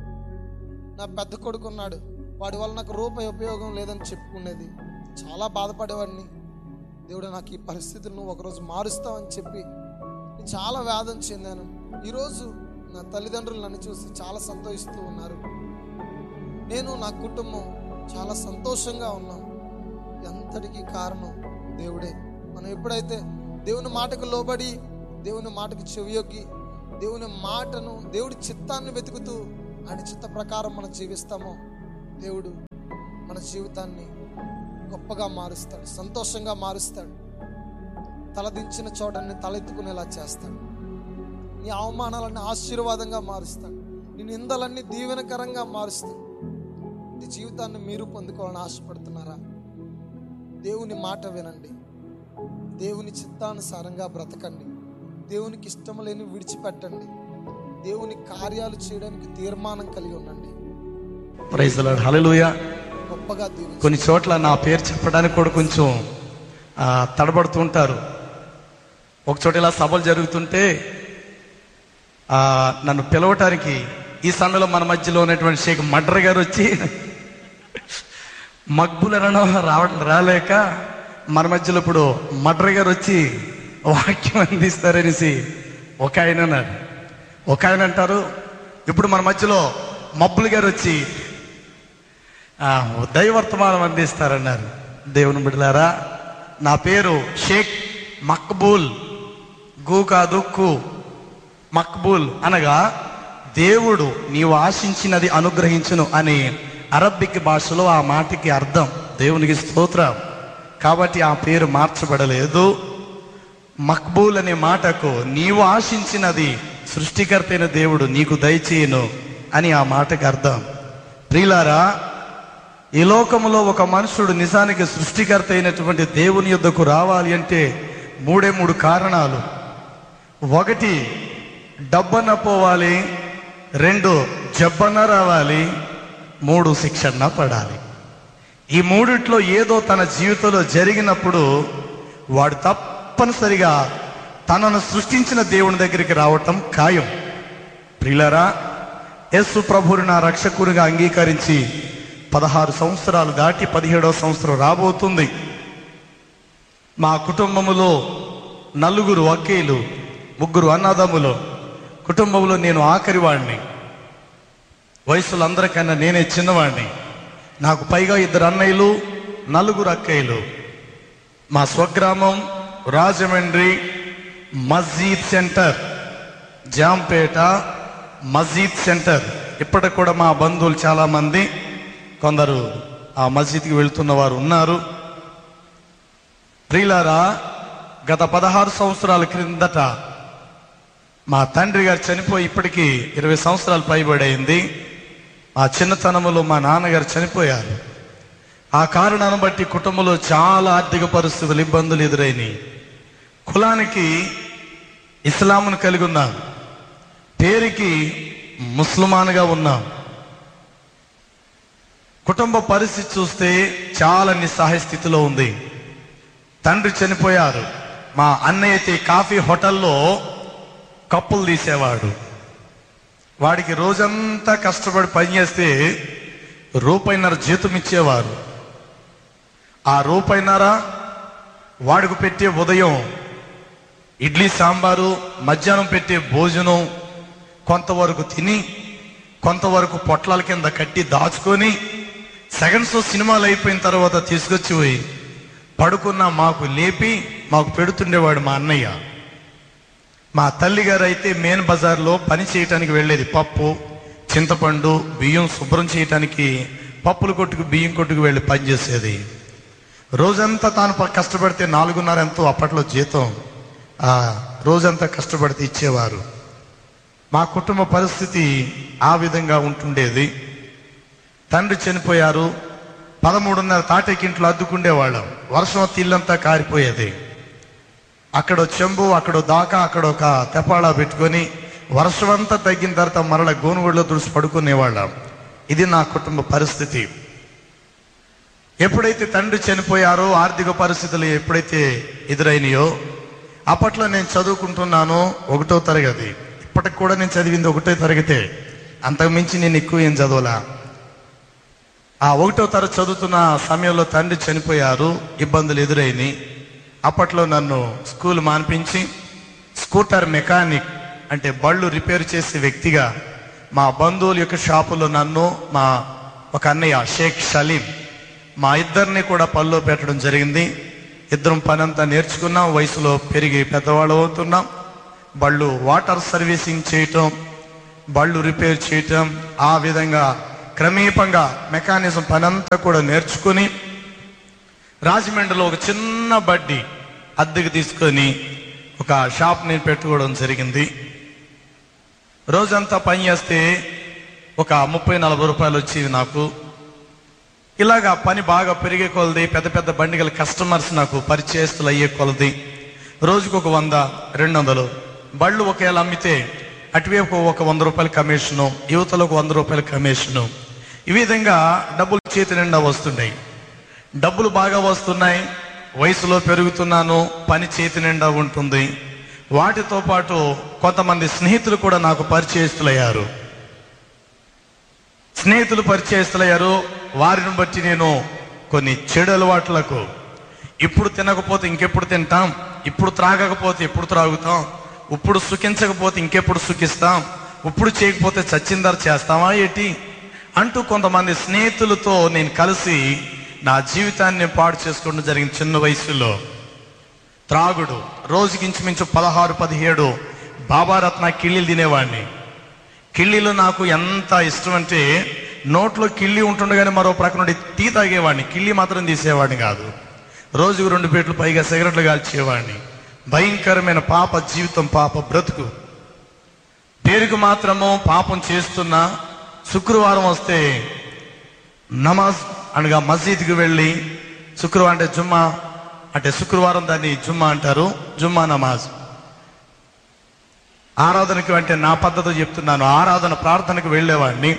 Speaker 1: నా పెద్ద కొడుకు ఉన్నాడు వాడి వల్ల నాకు రూపాయి ఉపయోగం లేదని చెప్పుకునేది చాలా బాధపడేవాడిని దేవుడు నాకు ఈ పరిస్థితిని నువ్వు ఒకరోజు మారుస్తావని చెప్పి నేను చాలా వేదన చెందాను ఈరోజు నా తల్లిదండ్రులు నన్ను చూసి చాలా సంతోషిస్తూ ఉన్నారు నేను నా కుటుంబం చాలా సంతోషంగా ఉన్నాం ఎంతటికి కారణం దేవుడే మనం ఎప్పుడైతే దేవుని మాటకు లోబడి దేవుని మాటకు చెవియొగ్గి దేవుని మాటను దేవుడి చిత్తాన్ని వెతుకుతూ ఆయన చిత్త ప్రకారం మనం జీవిస్తామో దేవుడు మన జీవితాన్ని గొప్పగా మారుస్తాడు సంతోషంగా మారుస్తాడు తలదించిన చోటని తలెత్తుకునేలా చేస్తాడు నీ అవమానాలన్నీ ఆశీర్వాదంగా మారుస్తాడు నీ నిందలన్నీ దీవెనకరంగా మారుస్తాడు ఈ జీవితాన్ని మీరు పొందుకోవాలని ఆశపడుతున్నారా దేవుని మాట వినండి దేవుని చిత్తానుసారంగా బ్రతకండి దేవునికి ఇష్టం లేని విడిచిపెట్టండి దేవుని కార్యాలు చేయడానికి తీర్మానం కలిగి ఉండండి
Speaker 2: ప్రైజ్ లాడ్ హల్లెలూయా
Speaker 1: గొప్పగా దీవించండి
Speaker 2: కొన్ని చోట్ల నా పేరు చెప్పడానికి కూడా కొంచెం ఆ, తడబడుతూ ఉంటారు ఒక చోట ఇలా సభలు జరుగుతుంటే ఆ, నన్ను పిలవటానికి ఈ సమయంలో మన మధ్యలో ఉన్నటువంటి షేక్ మడ్ర గారు వచ్చి మక్బుల్ అనడం రావడం రాలేక మన మధ్యలో ఇప్పుడు మడ్ర గారు వచ్చి వాక్యం అందిస్తారనేసి ఒక ఆయన అన్నారు ఒక ఆయన అంటారు ఇప్పుడు మన మధ్యలో మబ్బులు గారు వచ్చి ఆ, దైవర్తమానం అందిస్తారన్నారు దేవుని బిడ్డలారా నా పేరు షేక్ మక్బూల్ గు కాదు కు మక్బూల్ అనగా దేవుడు నీవు ఆశించినది అనుగ్రహించును అని అరబ్బిక్ భాషలో ఆ మాటకి అర్థం దేవునికి స్తోత్రం కాబట్టి ఆ పేరు మార్చబడలేదు మక్బూల్ అనే మాటకు నీవు ఆశించినది సృష్టికర్త అయిన దేవుడు నీకు దయచేయను అని ఆ మాటకు అర్థం ప్రియులారా ఈ లోకములో ఒక మనుషుడు నిజానికి సృష్టికర్త అయినటువంటి దేవుని యొద్దకు రావాలి అంటే మూడే మూడు కారణాలు ఒకటి డబ్బన్న పోవాలి రెండు జబ్బన్న రావాలి మూడు శిక్షణ పడాలి ఈ మూడిట్లో ఏదో తన జీవితంలో జరిగినప్పుడు వాడు తప్పనిసరిగా తనను సృష్టించిన దేవుని దగ్గరికి రావటం ఖాయం ప్రియులరా యేసు ప్రభుని నా రక్షకునిగా అంగీకరించి పదహారు సంవత్సరాలు దాటి పదిహేడవ సంవత్సరం రాబోతుంది మా కుటుంబములో నలుగురు వకీలు ముగ్గురు అన్నదమ్ములు కుటుంబంలో నేను ఆఖరి వాడిని వయసులో అందరికన్నా నేనే చిన్నవాడిని నాకు పైగా ఇద్దరు అన్నయ్యలు నలుగురు అక్కయ్యలు మా స్వగ్రామం రాజమండ్రి మస్జీద్ సెంటర్ జాంపేట మస్జీద్ సెంటర్ ఇప్పటికి కూడా మా బంధువులు చాలా మంది కొందరు ఆ మస్జిద్కి వెళ్తున్న వారు ఉన్నారు ప్రియులారా గత పదహారు సంవత్సరాల క్రిందట మా తండ్రి గారు చనిపోయి ఇప్పటికీ ఇరవై సంవత్సరాలు పైబడైంది ఆ చిన్నతనములో మా నాన్నగారు చనిపోయారు ఆ కారణాన్ని బట్టి కుటుంబంలో చాలా ఆర్థిక పరిస్థితులు ఇబ్బందులు ఎదురైనాయి కులానికి ఇస్లాంను కలిగి ఉన్నాం పేరుకి ముస్లిమాన్గా ఉన్నాం కుటుంబ పరిస్థితి చూస్తే చాలా నిస్సహాయ స్థితిలో ఉంది తండ్రి చనిపోయారు మా అన్నయ్య అయితే కాఫీ హోటల్లో కప్పులు తీసేవాడు వాడికి రోజంతా కష్టపడి పనిచేస్తే రూపాయిన్నర జీతం ఇచ్చేవారు ఆ రూపాయిన్నర వాడికి పెట్టే ఉదయం ఇడ్లీ సాంబారు మధ్యాహ్నం పెట్టే భోజనం కొంతవరకు తిని కొంతవరకు పొట్లాల కింద కట్టి దాచుకొని సెకండ్స్ సినిమాలు అయిపోయిన తర్వాత తీసుకొచ్చి పోయి పడుకున్న మాకు లేపి మాకు పెడుతుండేవాడు మా అన్నయ్య మా తల్లి గారు అయితే మెయిన్ బజార్లో పని చేయటానికి వెళ్ళేది పప్పు చింతపండు బియ్యం శుభ్రం చేయటానికి పప్పుల కొట్టుకు బియ్యం కొట్టుకు వెళ్ళి పనిచేసేది రోజంతా తాను ప- కష్టపడితే నాలుగున్నర ఎంతో అప్పట్లో జీతం ఆ రోజంతా కష్టపడితే ఇచ్చేవారు మా కుటుంబ పరిస్థితి ఆ విధంగా ఉంటుండేది తండ్రి చనిపోయారు పదమూడున్నర తాటేకింట్లో అద్దుకుండేవాళ్ళం వర్షం వస్తే ఇల్లంతా కారిపోయేది అక్కడ చెంబు అక్కడ దాకా అక్కడ ఒక తెపాళా పెట్టుకొని వర్షం అంతా తగ్గిన తర్వాత మరల గోనుగుడిలో తుడిసి పడుకునేవాళ్ళం ఇది నా కుటుంబ పరిస్థితి ఎప్పుడైతే తండ్రి చనిపోయారో ఆర్థిక పరిస్థితులు ఎప్పుడైతే ఎదురైనాయో అప్పట్లో నేను చదువుకుంటున్నాను ఒకటో తరగతి ఇప్పటికి కూడా నేను చదివింది ఒకటో తరగతే అంతకు మించి నేను ఎక్కువ ఏం చదవలా ఆ ఒకటో తరగతి చదువుతున్న సమయంలో తండ్రి చనిపోయారు ఇబ్బందులు ఎదురైనాయి అప్పట్లో నన్ను స్కూల్ మాన్పించి స్కూటర్ మెకానిక్ అంటే బళ్ళు రిపేర్ చేసే వ్యక్తిగా మా బంధువుల యొక్క షాపులో నన్ను మా ఒక అన్నయ్య షేక్ సలీం మా ఇద్దరిని కూడా పనిలో పెట్టడం జరిగింది ఇద్దరం పని అంతా నేర్చుకున్నాం వయసులో పెరిగి పెద్దవాళ్ళు అవుతున్నాం బళ్ళు వాటర్ సర్వీసింగ్ చేయటం బళ్ళు రిపేర్ చేయటం ఆ విధంగా క్రమేపంగా మెకానిజం పనంతా కూడా నేర్చుకుని రాజమండ్రిలో ఒక చిన్న బడ్డీ అద్దెకు తీసుకొని ఒక షాప్ నేను పెట్టుకోవడం జరిగింది రోజంతా పని చేస్తే ఒక ముప్పై నలభై రూపాయలు వచ్చేవి నాకు ఇలాగా పని బాగా పెరిగే కొలది పెద్ద పెద్ద బండిగల కస్టమర్స్ నాకు పరిచయస్తులు అయ్యే కొలది రోజుకు ఒక వంద రెండు వందలు బళ్ళు ఒకవేళ అమ్మితే అటువైపు ఒక వంద రూపాయల కమిషను యువతలో ఒక వంద రూపాయల కమిషను ఈ విధంగా డబ్బులు చేతి నిండా వస్తున్నాయి డబ్బులు బాగా వస్తున్నాయి వయసులో పెరుగుతున్నాను పని చేతి నిండా ఉంటుంది వాటితో పాటు కొంతమంది స్నేహితులు కూడా నాకు పరిచయస్తులయ్యారు స్నేహితులు పరిచయస్తులయ్యారు వారిని బట్టి నేను కొన్ని చెడు అలవాట్లకు ఇప్పుడు తినకపోతే ఇంకెప్పుడు తింటాం ఇప్పుడు త్రాగకపోతే ఎప్పుడు త్రాగుతాం ఇప్పుడు సుఖించకపోతే ఇంకెప్పుడు సుఖిస్తాం ఇప్పుడు చేయకపోతే చచ్చిందర చేస్తామా ఏంటి అంటూ కొంతమంది స్నేహితులతో నేను కలిసి నా జీవితాన్ని పాడు చేసుకోవడం జరిగింది చిన్న వయసులో త్రాగుడు రోజుకి ఇంచుమించు పదహారు పదిహేడు బాబారత్న కిళ్ళీలు తినేవాడిని కిళ్ళీలు నాకు ఎంత ఇష్టం అంటే నోట్లో కిళ్ళి ఉంటుండగానే మరో ప్రక్క నుండి టీ తాగేవాడిని కిళ్ళి మాత్రం తీసేవాడిని కాదు రోజుకు రెండు పేట్లు పైగా సిగరెట్లు కాల్చేవాడిని భయంకరమైన పాప జీవితం పాప బ్రతుకు పేరుకు మాత్రము పాపం చేస్తున్నా శుక్రవారం వస్తే నమాజ్ అనగా మసీద్కి వెళ్ళి శుక్రవారం అంటే జుమ్మా అంటే శుక్రవారం దాన్ని జుమ్మా అంటారు జుమ్మా నమాజ్ ఆరాధనకి అంటే నా పద్ధతి చెప్తున్నాను ఆరాధన ప్రార్థనకు వెళ్ళేవాడిని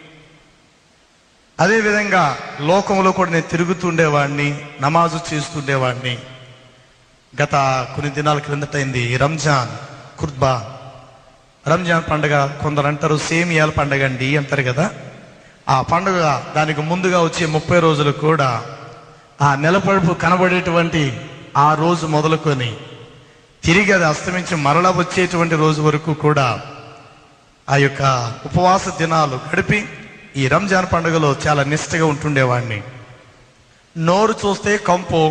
Speaker 2: అదే విధంగా లోకంలో కూడా నేను తిరుగుతుండేవాడిని నమాజు చేస్తుండేవాడిని గత కొన్ని దినాల క్రిందటైంది రంజాన్ కుర్బా రంజాన్ పండుగ కొందరు అంటారు సేమియాల పండుగ అండి అంటారు కదా ఆ పండుగ దానికి ముందుగా వచ్చే ముప్పై రోజులు కూడా ఆ నెలపడుపు కనబడేటువంటి ఆ రోజు మొదలుకొని తిరిగి అది అస్తమించి మరల వచ్చేటువంటి రోజు వరకు కూడా ఆ యొక్క ఉపవాస దినాలు గడిపి ఈ రంజాన్ పండుగలో చాలా నిష్టగా ఉంటుండేవాడిని నోరు చూస్తే కంపు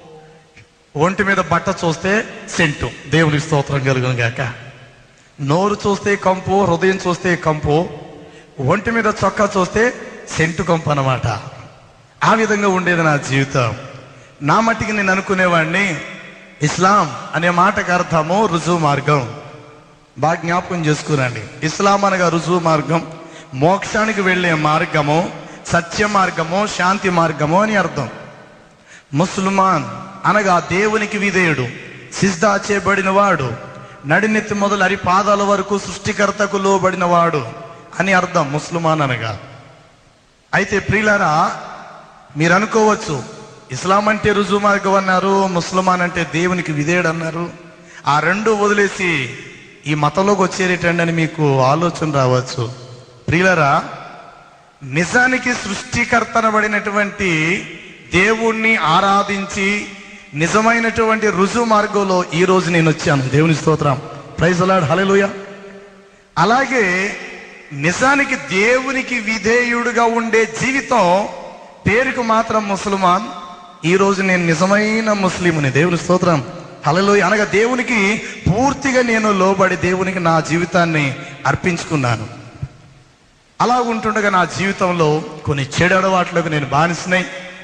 Speaker 2: ఒంటి మీద బట్ట చూస్తే సెంటు దేవునికి స్తోత్రం కలుగును గాక నోరు చూస్తే కంపు హృదయం చూస్తే కంపు ఒంటి మీద చొక్కా చూస్తే సెంటు కంపు అన్నమాట ఆ విధంగా ఉండేది నా జీవితం నా మట్టికి నేను అనుకునేవాడిని ఇస్లాం అనే మాటకు అర్థము రుజువు మార్గం బాగా జ్ఞాపకం చేసుకురండి ఇస్లాం అనగా రుజువు మార్గం మోక్షానికి వెళ్ళే మార్గము సత్య మార్గము శాంతి మార్గము అని అర్థం ముస్లిమాన్ అనగా దేవునికి విధేయుడు సిజ్దా చేయబడిన వాడు నడినెత్తి మొదలు అరి పాదాల వరకు సృష్టికర్తకు లోబడిన వాడు అని అర్థం ముస్లిమాన్ అనగా అయితే ప్రియులారా మీరు అనుకోవచ్చు ఇస్లాం అంటే రుజువు మార్గం అన్నారు ముస్లిమాన్ అంటే దేవునికి విధేయుడు అన్నారు ఆ రెండు వదిలేసి ఈ మతంలోకి వచ్చేరేటండి అని మీకు ఆలోచన రావచ్చు ప్రియులరా నిజానికి సృష్టికర్తనబడినటువంటి దేవుణ్ణి ఆరాధించి నిజమైనటువంటి రుజువు మార్గంలో ఈ రోజు నేను వచ్చాను దేవుని స్తోత్రం ప్రైజ్ అలాడ్ హల్లెలూయా అలాగే నిజానికి దేవునికి విధేయుడుగా ఉండే జీవితం పేరుకు మాత్రం ముసల్మాన్ ఈ రోజు నేను నిజమైన ముస్లింని దేవుని స్తోత్రం హలలో అనగా దేవునికి పూర్తిగా నేను లోబడి దేవునికి నా జీవితాన్ని అర్పించుకున్నాను అలా ఉంటుండగా నా జీవితంలో కొన్ని చెడు అలవాట్లకు నేను బానిసినాయి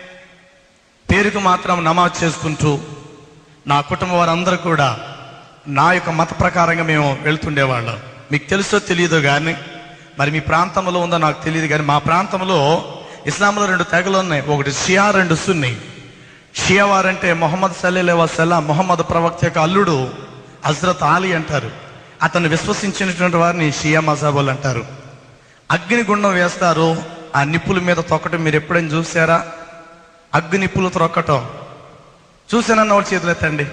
Speaker 2: పేరుకు మాత్రం నమాజ్ చేసుకుంటూ నా కుటుంబం వారందరూ కూడా నా యొక్క మత ప్రకారంగా మేము వెళ్తుండేవాళ్ళం మీకు తెలుసో తెలియదో కానీ మరి మీ ప్రాంతంలో ఉందో నాకు తెలియదు కానీ మా ప్రాంతంలో ఇస్లాంలో రెండు తెగలు ఉన్నాయి ఒకటి షియా రెండు సున్ని షియా వారంటే మొహమ్మద్ సల్లే వసల్లా మొహమ్మద్ ప్రవక్త యొక్క అల్లుడు హజ్రత్ ఆలీ అంటారు అతను విశ్వసించినటువంటి వారిని షియా మజాబుల్ అంటారు అగ్ని గుండం వేస్తారు ఆ నిప్పుల మీద తొక్కటం మీరు ఎప్పుడైనా చూసారా అగ్ని నిప్పులు త్రొక్కటం చూసానన్న వాళ్ళ చేతులు ఎత్తండి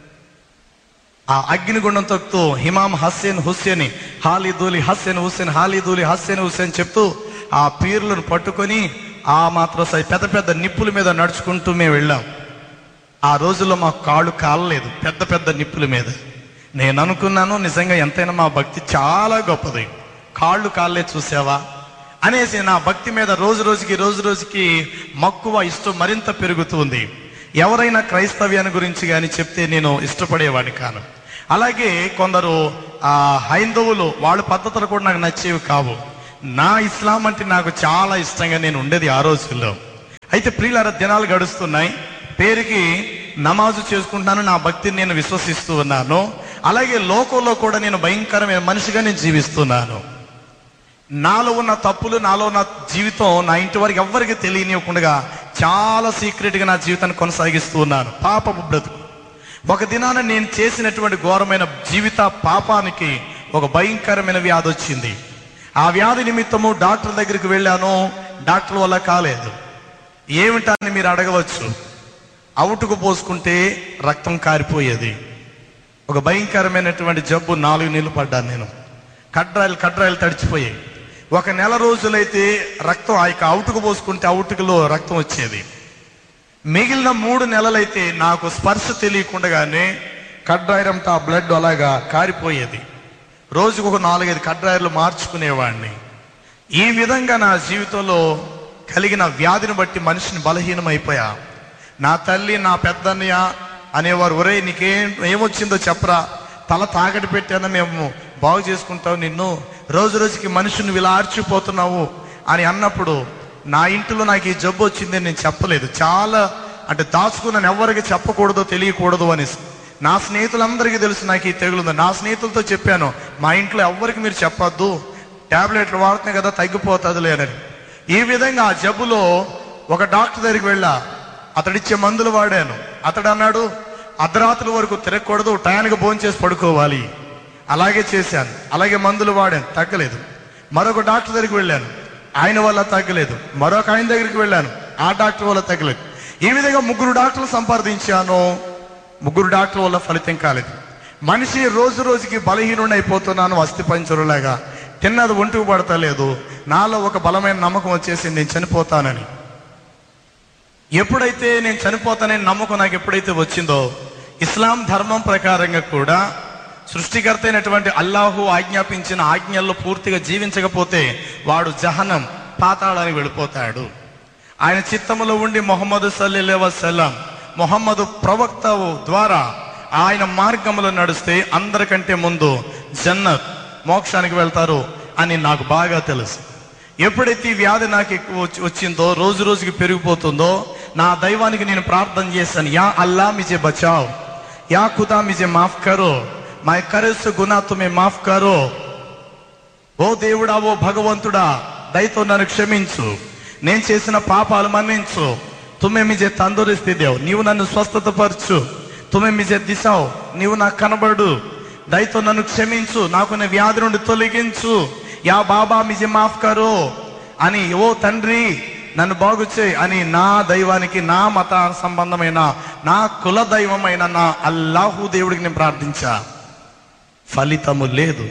Speaker 2: ఆ అగ్నిగుండం తొక్కుతూ హిమాం హస్సేన్ హుస్సేన్ హాలిదూలి హస్సేన్ హుస్సేన్ హాలిదూలి హస్సేన్ హుస్సేన్ చెప్తూ ఆ పీర్లను పట్టుకొని ఆ మాత్రం సై- పెద్ద పెద్ద నిప్పుల మీద నడుచుకుంటూ మేము వెళ్ళాం ఆ రోజుల్లో మా కాళ్ళు కాలలేదు పెద్ద పెద్ద నిప్పుల మీద నేను అనుకున్నాను నిజంగా ఎంతైనా మా భక్తి చాలా గొప్పది కాళ్ళు కాళ్ళే చూసావా అనేసి నా భక్తి మీద రోజు రోజుకి రోజు రోజుకి మక్కువ ఇష్టం మరింత పెరుగుతుంది ఎవరైనా క్రైస్తవ్యాన్ని గురించి కానీ చెప్తే నేను ఇష్టపడేవాడిని కాను అలాగే కొందరు ఆ హైందవులు వాళ్ళ పద్ధతులు కూడా నాకు నచ్చేవి కావు నా ఇస్లాం అంటే నాకు చాలా ఇష్టంగా నేను ఉండేది ఆ రోజుల్లో అయితే ప్రియులార దినాలు గడుస్తున్నాయి పేరుకి నమాజు చేసుకుంటున్నాను నా భక్తిని నేను విశ్వసిస్తూ ఉన్నాను అలాగే లోకంలో కూడా నేను భయంకరమైన మనిషిగా నేను జీవిస్తున్నాను నాలో ఉన్న తప్పులు నాలో ఉన్న జీవితం నా ఇంటి వారికి ఎవ్వరికి తెలియనివ్వకుండా చాలా సీక్రెట్ గా నా జీవితాన్ని కొనసాగిస్తూ ఉన్నాను పాపపు బ్రతుకు ఒక దినాన నేను చేసినటువంటి ఘోరమైన జీవిత పాపానికి ఒక భయంకరమైన వ్యాధి వచ్చింది ఆ వ్యాధి నిమిత్తము డాక్టర్ దగ్గరికి వెళ్ళాను డాక్టర్ వల్ల కాలేదు ఏమిటని మీరు అడగవచ్చు అవుటుకు పోసుకుంటే రక్తం కారిపోయేది ఒక భయంకరమైనటువంటి జబ్బు నాలుగు నెలలు పడ్డాను నేను కడ్రాయిలు కడ్రాయిలు తడిచిపోయాయి ఒక నెల రోజులైతే రక్తం ఆ యొక్క అవుటుకు పోసుకుంటే అవుటుకులో రక్తం వచ్చేది మిగిలిన మూడు నెలలైతే నాకు స్పర్శ తెలియకుండానే కడ్రాయిలంతా ఆ బ్లడ్ అలాగా కారిపోయేది రోజుకు ఒక నాలుగైదు కడ్రాయిలు మార్చుకునేవాడిని ఈ విధంగా నా జీవితంలో కలిగిన వ్యాధిని బట్టి మనిషిని బలహీనమైపోయా నా తల్లి నా పెద్దన్నయ్య అనేవారు ఒరే నీకేం ఏమొచ్చిందో చెప్పరా తల తాకటి పెట్టాను మేము బాగు చేసుకుంటావు నిన్ను రోజు రోజుకి మనిషిని ఇలా ఆర్చిపోతున్నావు అని అన్నప్పుడు నా ఇంటిలో నాకు ఈ జబ్బు వచ్చిందని నేను చెప్పలేదు చాలా అంటే దాచుకున్నాను ఎవరికి చెప్పకూడదు తెలియకూడదు అనేసి నా స్నేహితులందరికీ తెలుసు నాకు ఈ తెగులుంది నా స్నేహితులతో చెప్పాను మా ఇంట్లో ఎవ్వరికి మీరు చెప్పొద్దు టాబ్లెట్లు వాడుతున్నాయి కదా తగ్గిపోతుంది లేనని ఈ విధంగా ఆ జబ్బులో ఒక డాక్టర్ దగ్గరికి వెళ్ళా అతడిచ్చే మందులు వాడాను అతడు అన్నాడు అర్ధరాత్రుల వరకు తిరగకూడదు టయానికి భోజనం చేసి పడుకోవాలి అలాగే చేశాను అలాగే మందులు వాడాను తగ్గలేదు మరొక డాక్టర్ దగ్గరికి వెళ్ళాను ఆయన వల్ల తగ్గలేదు మరొక ఆయన దగ్గరికి వెళ్ళాను ఆ డాక్టర్ వల్ల తగ్గలేదు ఈ విధంగా ముగ్గురు డాక్టర్లు సంపాదించాను ముగ్గురు డాక్టర్ల వల్ల ఫలితం కాలేదు మనిషి రోజు రోజుకి బలహీనుడు అయిపోతున్నాను అస్థి పంచరులాగా తిన్నది ఒంటికి పడతలేదు నాలో ఒక బలమైన నమ్మకం వచ్చేసి నేను చనిపోతానని ఎప్పుడైతే నేను చనిపోతానని నమ్మకం నాకు ఎప్పుడైతే వచ్చిందో ఇస్లాం ధర్మం ప్రకారంగా కూడా సృష్టికర్త అయినటువంటి అల్లాహు ఆజ్ఞాపించిన ఆజ్ఞల్లో పూర్తిగా జీవించకపోతే వాడు జహనం పాతాళానికి వెళ్ళిపోతాడు ఆయన చిత్తములో ఉండి మొహమ్మద్ సల్లె వసల్లం మొహమ్మద్ ప్రవక్త ద్వారా ఆయన మార్గంలో నడిస్తే అందరికంటే ముందు జన్నత్ మోక్షానికి వెళ్తారు అని నాకు బాగా తెలుసు ఎప్పుడైతే ఈ వ్యాధి నాకు ఎక్కువ వచ్చి- వచ్చిందో రోజు రోజుకి పెరిగిపోతుందో నా దైవానికి నేను ప్రార్థన చేశాను యా అల్లా మిజే బచావ్ యా ఖుదా మిజే మాఫ్ కరో మై కరెస్ గునా తుమే మాఫ్ కరో ఓ దేవుడా ఓ భగవంతుడా దయతో నన్ను క్షమించు నేను చేసిన పాపాలు మన్నించు తుమ్మె మిజే తందూరిస్తే దేవ్ నీవు నన్ను స్వస్థత పరచు తుమ్మె మిజే దిశావు నీవు నాకు కనబడు దయతో నన్ను క్షమించు నాకు నీ వ్యాధి నుండి తొలగించు యా బాబా మిజే మాఫ్ కరో అని ఓ తండ్రి నన్ను బాగు చేయి అని నా దైవానికి నా మత సంబంధమైన నా కుల దైవమైన నా అల్లాహు దేవుడికి నేను ప్రార్థించా ఫలితము లేదు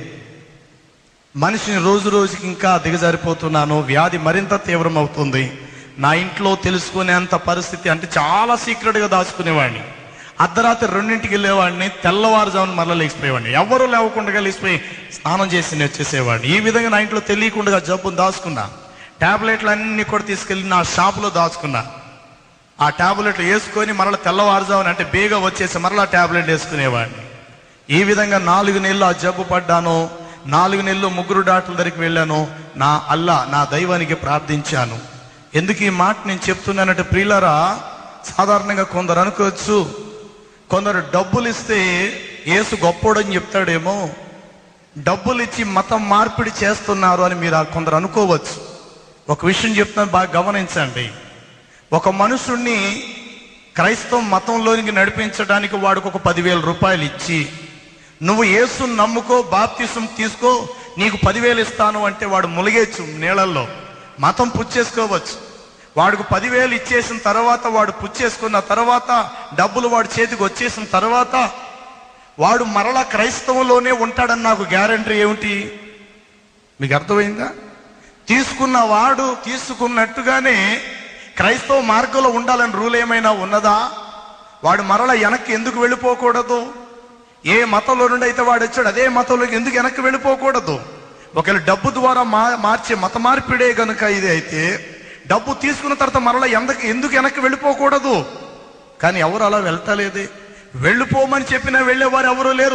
Speaker 2: మనిషిని రోజు రోజుకి ఇంకా దిగజారిపోతున్నాను వ్యాధి మరింత తీవ్రమవుతుంది నా ఇంట్లో తెలుసుకునేంత పరిస్థితి అంటే చాలా సీక్రెట్గా దాచుకునేవాడిని అర్ధరాత్రి రెండింటికి వెళ్ళేవాడిని తెల్లవారుజామున మరలా లేచిపోయేవాడిని ఎవరు లేవకుండా లేచిపోయి స్నానం చేసి నేను వచ్చేసేవాడిని ఈ విధంగా నా ఇంట్లో తెలియకుండా జబ్బును దాచుకున్నా టాబ్లెట్లు అన్ని కూడా తీసుకెళ్ళి నా షాపులో దాచుకున్నా ఆ టాబ్లెట్లు వేసుకొని మరలా తెల్లవారుజామున అంటే బేగా వచ్చేసి మరలా టాబ్లెట్ వేసుకునేవాడిని ఈ విధంగా నాలుగు నెలలు ఆ జబ్బు పడ్డాను నాలుగు నెలలు ముగ్గురు డాక్టర్ల దగ్గరికి వెళ్ళాను నా అల్లా నా దైవానికి ప్రార్థించాను ఎందుకు ఈ మాట నేను చెప్తున్నానంటే ప్రియులరా సాధారణంగా కొందరు అనుకోవచ్చు కొందరు డబ్బులు ఇస్తే యేసు గొప్పోడని చెప్తాడేమో డబ్బులు ఇచ్చి మతం మార్పిడి చేస్తున్నారు అని మీరు కొందరు అనుకోవచ్చు ఒక విషయం చెప్తున్నాను బాగా గమనించండి ఒక మనుషుణ్ణి క్రైస్తవ మతంలోనికి నడిపించడానికి వాడికి ఒక పదివేల రూపాయలు ఇచ్చి నువ్వు యేసుని నమ్ముకో బాప్తిసం తీసుకో నీకు పదివేలు ఇస్తాను అంటే వాడు ములిగేచ్చు నీళ్ళల్లో మతం పుచ్చేసుకోవచ్చు వాడికి పదివేలు ఇచ్చేసిన తర్వాత వాడు పుచ్చేసుకున్న తర్వాత డబ్బులు వాడి చేతికి వచ్చేసిన తర్వాత వాడు మరలా క్రైస్తవంలోనే ఉంటాడని నాకు గ్యారంటీ ఏమిటి మీకు అర్థమైందా తీసుకున్న వాడు తీసుకున్నట్టుగానే క్రైస్తవ మార్గంలో ఉండాలని రూల్ ఏమైనా ఉన్నదా వాడు మరల వెనక్కి ఎందుకు వెళ్ళిపోకూడదు ఏ మతంలో నుండి అయితే వాడు వచ్చాడు అదే మతంలోకి ఎందుకు వెనక్కి వెళ్ళిపోకూడదు ఒకవేళ డబ్బు ద్వారా మా మార్చే మత మార్పిడే గనుక ఇది అయితే డబ్బు తీసుకున్న తర్వాత మరల ఎందుకు ఎందుకు వెనక్కి వెళ్ళిపోకూడదు కానీ ఎవరు అలా వెళ్తలేదే వెళ్ళిపోమని చెప్పినా వెళ్ళేవారు ఎవరు లేరు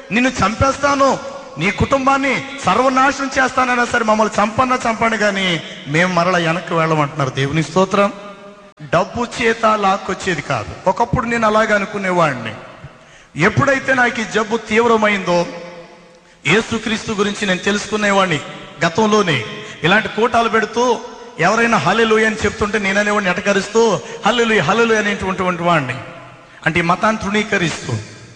Speaker 2: నిన్ను చంపేస్తాను నీ కుటుంబాన్ని సర్వనాశనం చేస్తానైనా సరే మమ్మల్ని చంపన్నా చంపండి కానీ మేము మరలా వెనక్కి వెళ్ళమంటున్నారు దేవుని స్తోత్రం డబ్బు చేత లాక్కొచ్చేది కాదు ఒకప్పుడు నేను అలాగే అనుకునేవాడిని ఎప్పుడైతే నాకు ఈ జబ్బు తీవ్రమైందో యేసుక్రీస్తు గురించి నేను తెలుసుకునేవాడిని గతంలోనే ఇలాంటి కూటాలు పెడుతూ ఎవరైనా హల్లెలు అని చెప్తుంటే నేననేవాడిని ఎటకరిస్తూ హల్లెలు హల్లెలు అనేటువంటి వాడిని అంటే ఈ మతాన్ని తృణీకరిస్తూ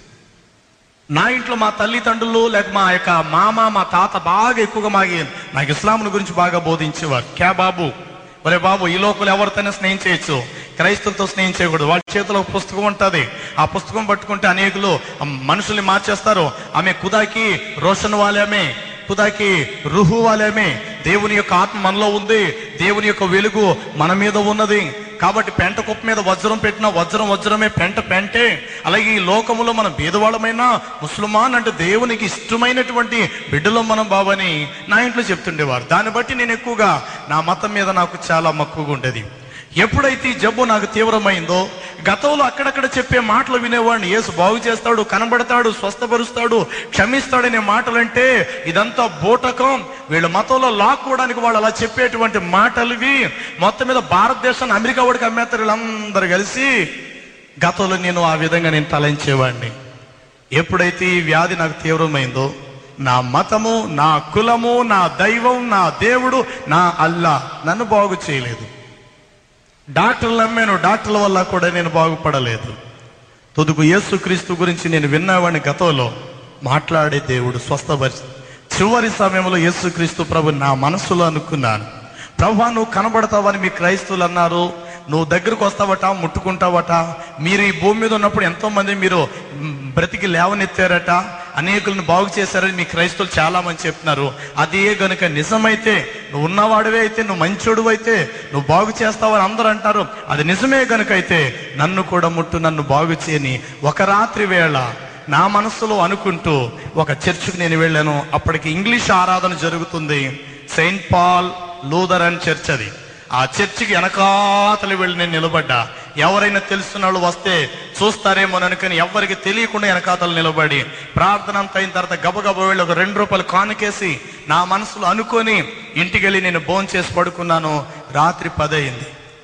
Speaker 2: నా ఇంట్లో మా తల్లిదండ్రులు లేక మా యొక్క మామ మా తాత బాగా ఎక్కువగా మాగి నాకు ఇస్లాంల గురించి బాగా బోధించేవారు క్యా బాబు ఒరే బాబు ఈ లోకలు ఎవరితోనే స్నేహం చేయొచ్చు క్రైస్తవులతో స్నేహం చేయకూడదు వాళ్ళ చేతిలో ఒక పుస్తకం ఉంటుంది ఆ పుస్తకం పట్టుకుంటే అనేకులు ఆ మనుషుల్ని మార్చేస్తారు ఆమె కుదాకి రోషన్ వాలేమే కుదాకి రుహు వాలేమే దేవుని యొక్క ఆత్మ మనలో ఉంది దేవుని యొక్క వెలుగు మన మీద ఉన్నది కాబట్టి పెంట కుప్ప మీద వజ్రం పెట్టిన వజ్రం వజ్రమే పెంట పెంటే అలాగే ఈ లోకములో మనం భేదవాళ్ళమైనా ముస్లిమాన్ అంటే దేవునికి ఇష్టమైనటువంటి బిడ్డలో మనం బాబని నా ఇంట్లో చెప్తుండేవారు దాన్ని బట్టి నేను ఎక్కువగా నా మతం మీద నాకు చాలా మక్కువగా ఉండేది ఎప్పుడైతే ఈ జబ్బు నాకు తీవ్రమైందో గతంలో అక్కడక్కడ చెప్పే మాటలు వినేవాడిని యేసు బాగు చేస్తాడు కనబడతాడు స్వస్థపరుస్తాడు క్షమిస్తాడనే మాటలంటే ఇదంతా బూటకం వీళ్ళ మతంలో లాక్కోవడానికి వాళ్ళు అలా చెప్పేటువంటి మాటలువి మొత్తం మీద భారతదేశాన్ని అమెరికా వాడికి అమ్మేస్తారు వీళ్ళందరూ కలిసి గతంలో నేను ఆ విధంగా నేను తలంచేవాడిని ఎప్పుడైతే ఈ వ్యాధి నాకు తీవ్రమైందో నా మతము నా కులము నా దైవం నా దేవుడు నా అల్లా నన్ను బాగు చేయలేదు డాక్టర్లు నమ్మాను డాక్టర్ల వల్ల కూడా నేను బాగుపడలేదు తుదుకు యేసుక్రీస్తు గురించి నేను విన్నావాడిని గతంలో మాట్లాడే దేవుడు స్వస్థపరిచి చివరి సమయంలో యేసుక్రీస్తు ప్రభు నా మనసులో అనుకున్నాను ప్రభు నువ్వు కనబడతావని మీ క్రైస్తవులు అన్నారు నువ్వు దగ్గరకు వస్తావట ముట్టుకుంటావట మీరు ఈ భూమి మీద ఉన్నప్పుడు ఎంతో మంది మీరు మ్, బ్రతికి లేవనెత్తారట అనేకులను బాగు చేశారని మీ క్రైస్తవులు చాలా మంది చెప్తున్నారు అదే గనుక నిజమైతే నువ్వు ఉన్నవాడివే అయితే నువ్వు మంచోడు అయితే నువ్వు బాగు చేస్తావని అందరూ అంటారు అది నిజమే గనుక అయితే నన్ను కూడా ముట్టు నన్ను బాగు చేయని ఒక రాత్రి వేళ నా మనసులో అనుకుంటూ ఒక చర్చికి నేను వెళ్ళాను అప్పటికి ఇంగ్లీష్ ఆరాధన జరుగుతుంది సెయింట్ పాల్ లూథరన్ చర్చ్ అది ఆ చర్చికి వెనకాతలు వెళ్ళి నేను నిలబడ్డా ఎవరైనా తెలుస్తున్న వాళ్ళు వస్తే చూస్తారేమో అనుకుని ఎవరికి తెలియకుండా వెనకాతలు నిలబడి ప్రార్థన అంతా అయిన తర్వాత గబగబ వెళ్ళి ఒక రెండు రూపాయలు కానుకేసి నా మనసులో అనుకొని ఇంటికి వెళ్ళి నేను భోజనం చేసి పడుకున్నాను రాత్రి పదయింది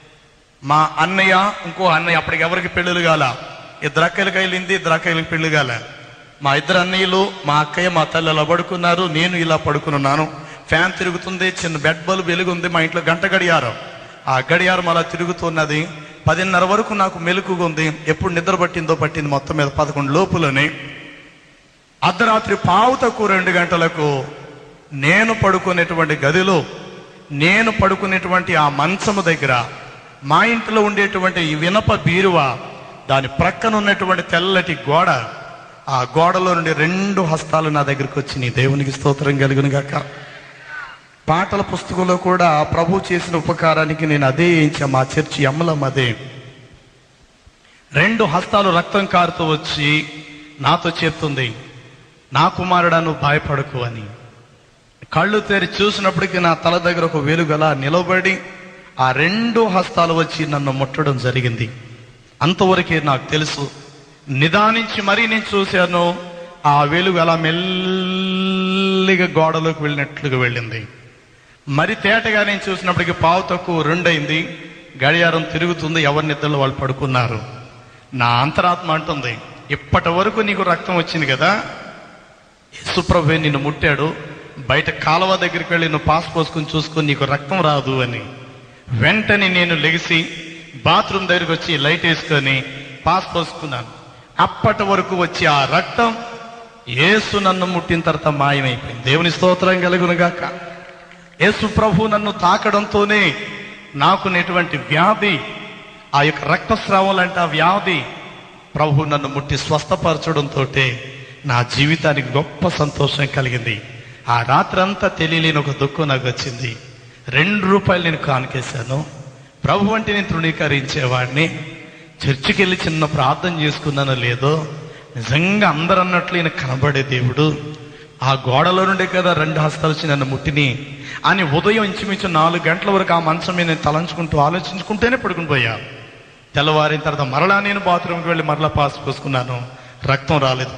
Speaker 2: మా అన్నయ్య ఇంకో అన్నయ్య అప్పటికి ఎవరికి పెళ్ళిళ్ళు కాల ఇద్దరు అక్కలకి వెళ్ళింది ఇద్దరు అక్కలకి పెళ్లి కాల మా ఇద్దరు అన్నయ్యలు మా అక్కయ్య మా తల్లి అలా పడుకున్నారు నేను ఇలా పడుకున్నాను ఫ్యాన్ తిరుగుతుంది చిన్న బెడ్ బల్బ్ వెలుగుంది మా ఇంట్లో గంట గడియారం ఆ గడియారం అలా తిరుగుతున్నది పదిన్నర వరకు నాకు మెలకుగా ఉంది ఎప్పుడు నిద్ర పట్టిందో పట్టింది మొత్తం మీద పదకొండు లోపులని అర్ధరాత్రి పావు తక్కువ రెండు గంటలకు నేను పడుకునేటువంటి గదిలో నేను పడుకునేటువంటి ఆ మంచము దగ్గర మా ఇంట్లో ఉండేటువంటి ఈ వినప బీరువ దాని ప్రక్కన ఉన్నటువంటి తెల్లటి గోడ ఆ గోడలో నుండి రెండు హస్తాలు నా దగ్గరికి వచ్చి నీ దేవునికి స్తోత్రం కలుగును గాక పాటల పుస్తకంలో కూడా ప్రభు చేసిన ఉపకారానికి నేను అదే ఇచ్చా మా చర్చి అమ్మలం అదే రెండు హస్తాలు రక్తం కారుతూ వచ్చి నాతో చెప్తుంది నా కుమారుడా నువ్వు భయపడకు అని కళ్ళు తెరి చూసినప్పటికీ నా తల దగ్గర ఒక వెలుగలా నిలబడి ఆ రెండు హస్తాలు వచ్చి నన్ను ముట్టడం జరిగింది అంతవరకే నాకు తెలుసు నిదానించి మరీ నేను చూశాను ఆ వెలుగు అలా మెల్లిగా గోడలోకి వెళ్ళినట్లుగా వెళ్ళింది మరి తేటగా నేను చూసినప్పటికీ పావు తక్కువ రెండైంది గడియారం తిరుగుతుంది ఎవరి నిద్రలో వాళ్ళు పడుకున్నారు నా అంతరాత్మ అంటుంది ఇప్పటి వరకు నీకు రక్తం వచ్చింది కదా యేసుప్రభే నిన్ను ముట్టాడు బయట కాలువ దగ్గరికి వెళ్ళి నువ్వు పాస్ పోసుకుని చూసుకొని నీకు రక్తం రాదు అని వెంటనే నేను లెగిసి బాత్రూమ్ దగ్గరికి వచ్చి లైట్ వేసుకొని పాస్ పోసుకున్నాను అప్పటి వరకు వచ్చి ఆ రక్తం యేసు నన్ను ముట్టిన తర్వాత మాయమైపోయింది దేవుని స్తోత్రం కలుగునుగాక యేసు ప్రభు నన్ను తాకడంతోనే నాకునేటువంటి వ్యాధి ఆ యొక్క రక్తస్రావం లాంటి ఆ వ్యాధి ప్రభు నన్ను ముట్టి స్వస్థపరచడంతో నా జీవితానికి గొప్ప సంతోషం కలిగింది ఆ రాత్రి అంతా తెలియలేని ఒక దుఃఖం నాకు వచ్చింది రెండు రూపాయలు నేను కానుకేశాను ప్రభు అంటే నేను తృణీకరించేవాడిని చర్చికి వెళ్ళి చిన్న ప్రార్థన చేసుకున్నానో లేదో నిజంగా అందరు అన్నట్లు ఈయన కనబడే దేవుడు ఆ గోడలో నుండే కదా రెండు హస్తాలు వచ్చి నన్ను ముట్టిని అని ఉదయం ఇంచుమించు నాలుగు గంటల వరకు ఆ మంచం మీద నేను తలంచుకుంటూ ఆలోచించుకుంటేనే పడుకుని పోయా తెల్లవారిన తర్వాత మరలా నేను బాత్రూమ్కి వెళ్ళి మరలా పాస్ పోసుకున్నాను రక్తం రాలేదు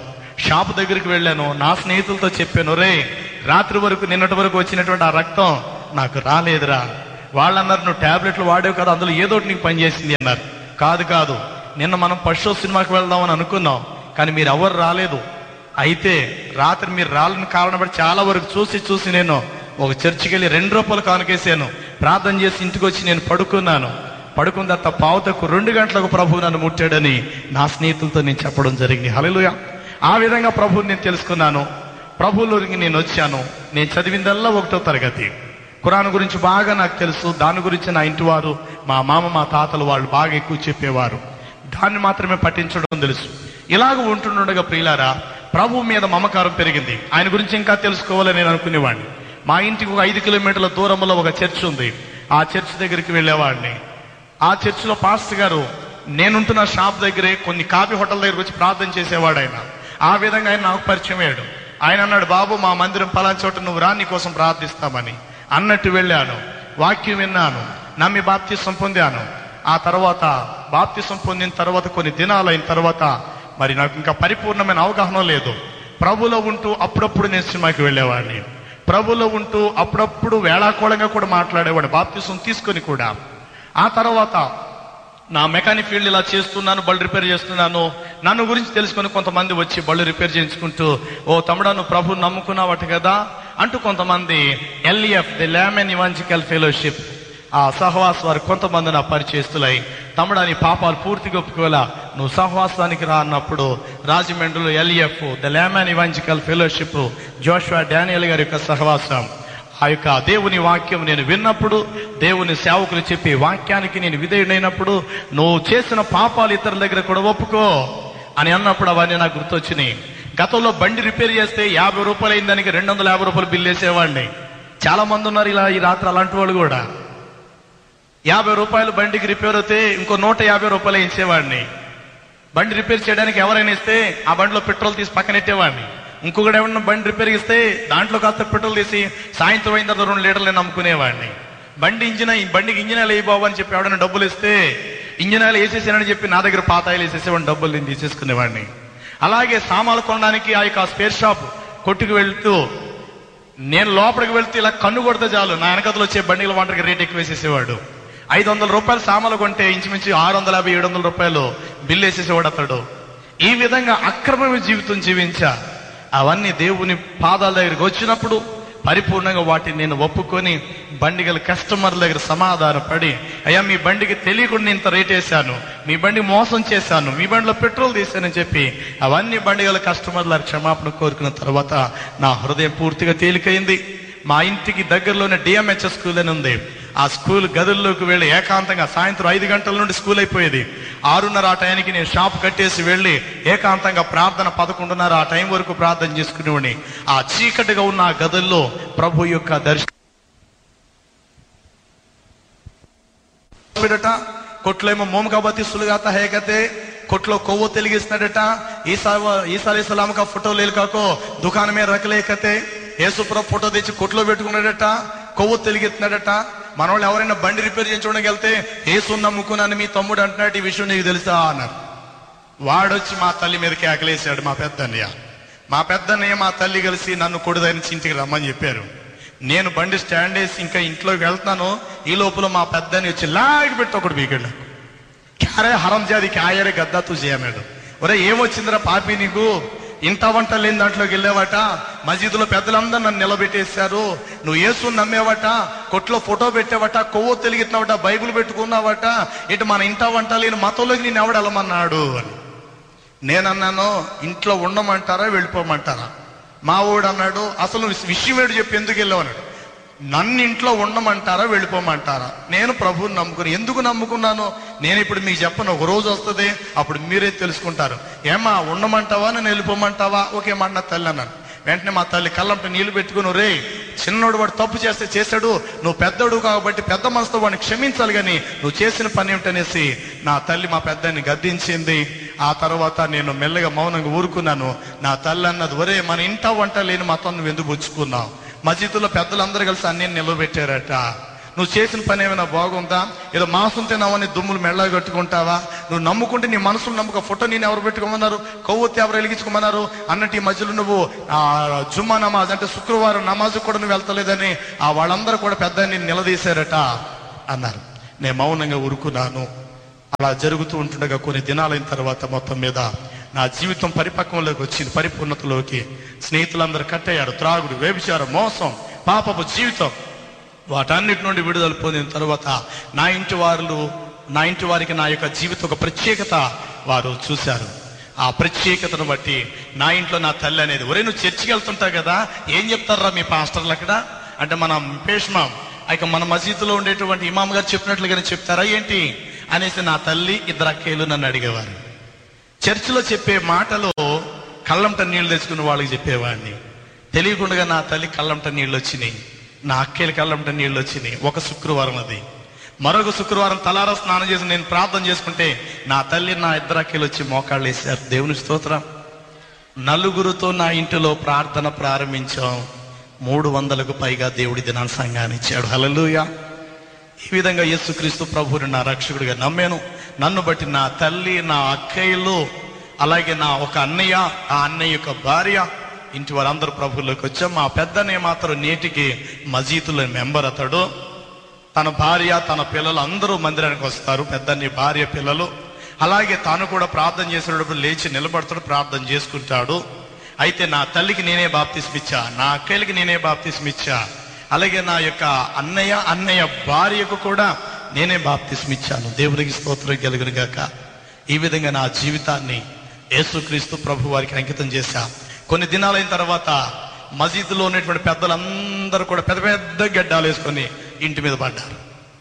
Speaker 2: షాప్ దగ్గరికి వెళ్ళాను నా స్నేహితులతో చెప్పాను రే రాత్రి వరకు నిన్నటి వరకు వచ్చినటువంటి ఆ రక్తం నాకు రాలేదురా వాళ్ళన్నారు నువ్వు టాబ్లెట్లు వాడేవు కదా అందులో ఏదో ఒకటి నీకు పనిచేసింది అన్నారు కాదు కాదు నిన్న మనం ఫస్ట్ షో సినిమాకి వెళ్దామని అనుకున్నాం కానీ మీరు ఎవరు రాలేదు అయితే రాత్రి మీరు రాలని కారణం బట్టి చాలా వరకు చూసి చూసి నేను ఒక చర్చికి వెళ్ళి రెండు రూపాయలు కానుకేసాను ప్రార్థన చేసి ఇంటికి వచ్చి నేను పడుకున్నాను పడుకున్న తర్వాత పావుతకు రెండు గంటలకు ప్రభువు నన్ను ముట్టాడని నా స్నేహితులతో నేను చెప్పడం జరిగింది హల్లెలూయా ఆ విధంగా ప్రభువుని నేను తెలుసుకున్నాను ప్రభువులోకి నేను వచ్చాను నేను చదివిందల్లా ఒకటో తరగతి ఖురాన్ గురించి బాగా నాకు తెలుసు దాని గురించి నా ఇంటి వారు మా మామ మా తాతలు వాళ్ళు బాగా ఎక్కువ చెప్పేవారు దాన్ని మాత్రమే పట్టించడం తెలుసు ఇలాగ ఉంటుండగా ప్రియులారా ప్రభు మీద మమకారం పెరిగింది ఆయన గురించి ఇంకా తెలుసుకోవాలని నేను అనుకునేవాడిని మా ఇంటికి ఒక ఐదు కిలోమీటర్ల దూరంలో ఒక చర్చ్ ఉంది ఆ చర్చ్ దగ్గరికి వెళ్ళేవాడిని ఆ చర్చిలో పాస్టర్ గారు నేనుంటున్న షాప్ దగ్గరే కొన్ని కాఫీ హోటల్ దగ్గరికి వచ్చి ప్రార్థన చేసేవాడు ఆయన ఆ విధంగా ఆయన నాకు పరిచయం అయ్యాడు ఆయన అన్నాడు బాబు మా మందిరం పలానా చోట నువ్వు రా నీ కోసం ప్రార్థిస్తామని అన్నట్టు వెళ్ళాను వాక్యం విన్నాను నమ్మి బాప్తిసం పొందాను ఆ తర్వాత బాప్తిసం పొందిన తర్వాత కొన్ని దినాలు అయిన తర్వాత మరి నాకు ఇంకా పరిపూర్ణమైన అవగాహన లేదు ప్రభులో ఉంటూ అప్పుడప్పుడు నేను సినిమాకి వెళ్ళేవాడిని ప్రభులో ఉంటూ అప్పుడప్పుడు వేళాకోళంగా కూడా మాట్లాడేవాడు బాప్తిసం తీసుకొని కూడా ఆ తర్వాత నా మెకానిక్ ఫీల్డ్ ఇలా చేస్తున్నాను బళ్ళు రిపేర్ చేస్తున్నాను నన్ను గురించి తెలుసుకొని కొంతమంది వచ్చి బళ్ళు రిపేర్ చేయించుకుంటూ ఓ తమ్ముడా నువ్వు ప్రభు నమ్ముకున్నావట కదా అంటూ కొంతమంది L E F the laymen evangelical fellowship ఆ సహవాస్ వారు కొంతమంది నా పరిచయస్తులై తమ్ముడా నీ పాపాలు పూర్తిగా ఒప్పుకోలా నువ్వు సహవాసానికి రా అన్నప్పుడు రాజమండ్రిలో L E F the laymen evangelical fellowship Joshua Daniel గారి యొక్క సహవాసం ఆ యొక్క దేవుని వాక్యం నేను విన్నప్పుడు దేవుని సేవకులు చెప్పే వాక్యానికి నేను విధేయుడైనప్పుడు నువ్వు చేసిన పాపాలు ఇతరుల దగ్గర కూడా ఒప్పుకో అని అన్నప్పుడు అవన్నీ నాకు గుర్తొచ్చినాయి గతంలో బండి రిపేర్ చేస్తే యాభై రూపాయలు అయిన దానికి రెండు వందల యాభై రూపాయలు బిల్ వేసేవాడిని చాలా మంది ఉన్నారు ఇలా ఈ రాత్రి అలాంటి వాళ్ళు కూడా యాభై రూపాయలు బండికి రిపేర్ అయితే ఇంకో నూట యాభై రూపాయలు వేసేవాడిని బండి రిపేర్ చేయడానికి ఎవరైనా ఇస్తే ఆ బండిలో పెట్రోల్ తీసి పక్కనెట్టేవాడిని ఇంకొకటి ఎవరన్నా బండి రిపేర్ ఇస్తే దాంట్లో కాస్త పెట్రోల్ తీసి సాయంత్రం అయిన తర్వాత రెండు లీటర్లు నేను అమ్ముకునేవాడిని బండి ఇంజిన్ ఈ బండికి ఇంజిన్ ఆయిల్ బాబు అని చెప్పి ఎవడైనా డబ్బులు ఇస్తే ఇంజిన్ ఆయిల్ వేసేసానని చెప్పి నా దగ్గర పాత ఆయిల్ వేసేసేవాడిని డబ్బులు నేను తీసేసుకునేవాడిని అలాగే సామాన్లు కొనడానికి ఆ యొక్క స్పేర్ షాప్ కొట్టుకు వెళ్తూ నేను లోపలికి వెళ్తే ఇలా కన్ను కొడితే చాలు నా వెనకతలు వచ్చే బండిల వంటకి రేట్ ఎక్కువ వేసేసేవాడు ఐదు వందల రూపాయలు సామాన్లు కొంటే ఇంచుమించు ఆరు వందల యాభై ఏడు వందల రూపాయలు బిల్లు వేసేసేవాడు అతడు ఈ విధంగా అక్రమమైన జీవితం జీవించా అవన్నీ దేవుని పాదాల దగ్గరికి వచ్చినప్పుడు పరిపూర్ణంగా వాటిని నేను ఒప్పుకొని బండి గల కస్టమర్ల దగ్గర సమాధాన పడి అయ్యా మీ బండికి తెలియకుండా ఇంత రేట్ వేశాను మీ బండి మోసం చేశాను మీ బండిలో పెట్రోల్ తీశానని చెప్పి అవన్నీ బండి గల కస్టమర్ల క్షమాపణ కోరుకున్న తర్వాత నా హృదయం పూర్తిగా తేలికైంది మా ఇంటికి దగ్గరలోనే డిఎంహెచ్ఎస్ స్కూల్ అని ఉంది ఆ స్కూల్ గదుల్లోకి వెళ్ళి ఏకాంతంగా సాయంత్రం ఐదు గంటల నుండి స్కూల్ అయిపోయేది ఆరున్నర ఆ టైంకి నేను షాప్ కట్టేసి వెళ్ళి ఏకాంతంగా ప్రార్థన పదకొండున్నర ఆ టైం వరకు ప్రార్థన చేసుకునేవాడిని ఆ చీకటిగా ఉన్న ఆ గదుల్లో ప్రభు యొక్క దర్శనం బిడట కొట్లో ఏమో మోమకాబతి సులుగాత హేగతే కొట్లో కొవ్వు తెలిగిస్తున్నాడట ఈసా ఈసా సలాం కా ఫోటో లేదు కాకో దుకాణం మీద రకలేకతే యేసుప్రభు ఫోటో తెచ్చి కొట్లో పెట్టుకున్నాడట కొవ్వు తెలిగిస్తున్నాడట మన వాళ్ళు ఎవరైనా బండి రిపేర్ చేయించుకోవడానికి వెళ్తే ఏసు నమ్ముకున్నాను మీ తమ్ముడు అంటున్నాడు ఈ విషయం నీకు తెలుసా అన్నారు వాడొచ్చి మా తల్లి మీద కేకలేశాడు మా పెద్దన్నయ్య మా పెద్దన్నయ్య మా తల్లి కలిసి నన్ను కొడుదని ఇంటికి రమ్మని చెప్పారు నేను బండి స్టాండ్ వేసి ఇంకా ఇంట్లోకి వెళ్తాను ఈ లోపల మా పెద్దని వచ్చి లాగి పెట్టి ఒకటి బీకెళ్ళాడు క్యారే హరం జాది క్యాయరే గద్దా తూ చేయమేడు ఒరే ఏమొచ్చిందిరా పాపి నీకు ఇంట వంట లేని దాంట్లోకి వెళ్ళావట మసీదులో పెద్దలందరూ నన్ను నిలబెట్టేశారు నువ్వు యేసు నమ్మేవట కొట్లో ఫోటో పెట్టావట కొవ్వు తెలిగితున్నావట బైబిల్ పెట్టుకున్నావట ఇటు మన ఇంట వంట లేని మతంలోకి నేను ఎవడు వెళ్ళమన్నాడు అని నేనన్నాను ఇంట్లో ఉండమంటారా వెళ్ళిపోమంటారా మా ఊడు అన్నాడు అసలు విషయం ఏడు చెప్పి ఎందుకు వెళ్ళావు అన్నాడు నన్ను ఇంట్లో ఉండమంటారా వెళ్ళిపోమంటారా నేను ప్రభువుని నమ్ముకుని ఎందుకు నమ్ముకున్నాను నేను ఇప్పుడు మీకు చెప్పను ఒక రోజు వస్తుంది అప్పుడు మీరే తెలుసుకుంటారు ఏమా ఉండమంటావా నేను వెళ్ళిపోమంటావా ఓకే మాట నా తల్లి అన్నాను వెంటనే మా తల్లి కళ్ళంట నీళ్లు పెట్టుకుని రే చిన్నోడు వాడు తప్పు చేస్తే చేశాడు నువ్వు పెద్దోడు కాబట్టి పెద్ద మనసుతో వాడిని క్షమించాలి కానీ నువ్వు చేసిన పని ఏమిటనేసి నా తల్లి మా పెద్దని గద్దించింది ఆ తర్వాత నేను మెల్లగా మౌనంగా ఊరుకున్నాను నా తల్లి అన్నది ఒరే మన ఇంట వంట లేని మతం నువ్వు ఎందుకు పుచ్చుకున్నావు మసీదులో పెద్దలందరూ కలిసి అన్ని నిలబెట్టారట నువ్వు చేసిన పని ఏమైనా బాగుందా ఏదో మాంసం తిన్నావని దుమ్ములు మెళ్ళ కట్టుకుంటావా నువ్వు నమ్ముకుంటే నీ మనసులో నమ్మక ఫోటో నేను ఎవరు పెట్టుకోమన్నారు కొవ్వొత్తి ఎవరు వెలిగించుకోమన్నారు అన్నట్టు ఈ మధ్యలో నువ్వు ఆ జుమ్మా నమాజ్ అంటే శుక్రవారం నమాజ్ కూడా నువ్వు వెళ్తలేదని ఆ వాళ్ళందరూ కూడా పెద్ద నేను నిలదీశారట అన్నారు నేను మౌనంగా ఊరుకున్నాను అలా జరుగుతూ ఉంటుండగా కొన్ని దినాలైన తర్వాత మొత్తం మీద నా జీవితం పరిపక్వంలోకి వచ్చింది పరిపూర్ణతలోకి స్నేహితులందరూ కట్టయ్యారు త్రాగుడు వ్యభిచారం మోసం పాపపు జీవితం వాటన్నిటి నుండి విడుదల పొందిన తర్వాత నా ఇంటి వారు నా ఇంటి వారికి నా యొక్క జీవితం ఒక ప్రత్యేకత వారు చూశారు ఆ ప్రత్యేకతను బట్టి నా ఇంట్లో నా తల్లి అనేది ఒరే నువ్వు చర్చికి వెళ్తుంటావు కదా ఏం చెప్తారా మీ పాస్టర్లు అక్కడ అంటే మన పేష్మాం ఇక మన మసీదులో ఉండేటువంటి ఇమాం గారు చెప్పినట్లుగానే చెప్తారా ఏంటి అనేసి నా తల్లి ఇద్దరు అక్కయ్యలు నన్ను అడిగేవారు చర్చిలో చెప్పే మాటలు కళ్ళంట నీళ్లు తెచ్చుకున్న వాళ్ళకి చెప్పేవాడిని తెలియకుండా నా తల్లి కళ్ళంట నీళ్ళు వచ్చినాయి నా అక్కయ్యల కళ్ళంట నీళ్ళు వచ్చినాయి ఒక శుక్రవారం అది మరొక శుక్రవారం తలారా స్నానం చేసి నేను ప్రార్థన చేసుకుంటే నా తల్లి నా ఇద్దరు అక్కలు వచ్చి మోకాళ్ళు వేశారు దేవుని స్తోత్రం నలుగురుతో నా ఇంటిలో ప్రార్థన ప్రారంభించాం మూడు వందలకు పైగా దేవుడి దినాన్ని సంఘాన్ని ఇచ్చాడు హల్లెలూయా ఈ విధంగా యేసుక్రీస్తు ప్రభువుని నా రక్షకుడిగా నమ్మాను నన్ను బట్టి నా తల్లి నా అక్కయ్యలు అలాగే నా ఒక అన్నయ్య ఆ అన్నయ్య యొక్క భార్య ఇంటి వారందరూ ప్రభువులోకి వచ్చాం మా పెద్దనే మాత్రం నేటికి మజీదులో మెంబర్ అతడు తన భార్య తన పిల్లలు అందరూ మందిరానికి వస్తారు పెద్దని భార్య పిల్లలు అలాగే తాను కూడా ప్రార్థన చేసేటప్పుడు లేచి నిలబడతాడు ప్రార్థన చేసుకుంటాడు అయితే నా తల్లికి నేనే బాప్తిస్మిచ్చా నా అక్కయ్యలకి నేనే బాప్తిస్మిచ్చా అలాగే నా యొక్క అన్నయ్య అన్నయ్య భార్యకు కూడా నేనే బాప్తిస్మిచ్చాను దేవునికి స్తోత్రం కలుగును గాక ఈ విధంగా నా జీవితాన్ని యేసుక్రీస్తు ప్రభు వారికి అంకితం చేశా కొన్ని దినాలైన తర్వాత మసీదులో ఉన్నటువంటి పెద్దలందరూ కూడా పెద్ద పెద్ద గడ్డాలు వేసుకొని ఇంటి మీద పడ్డారు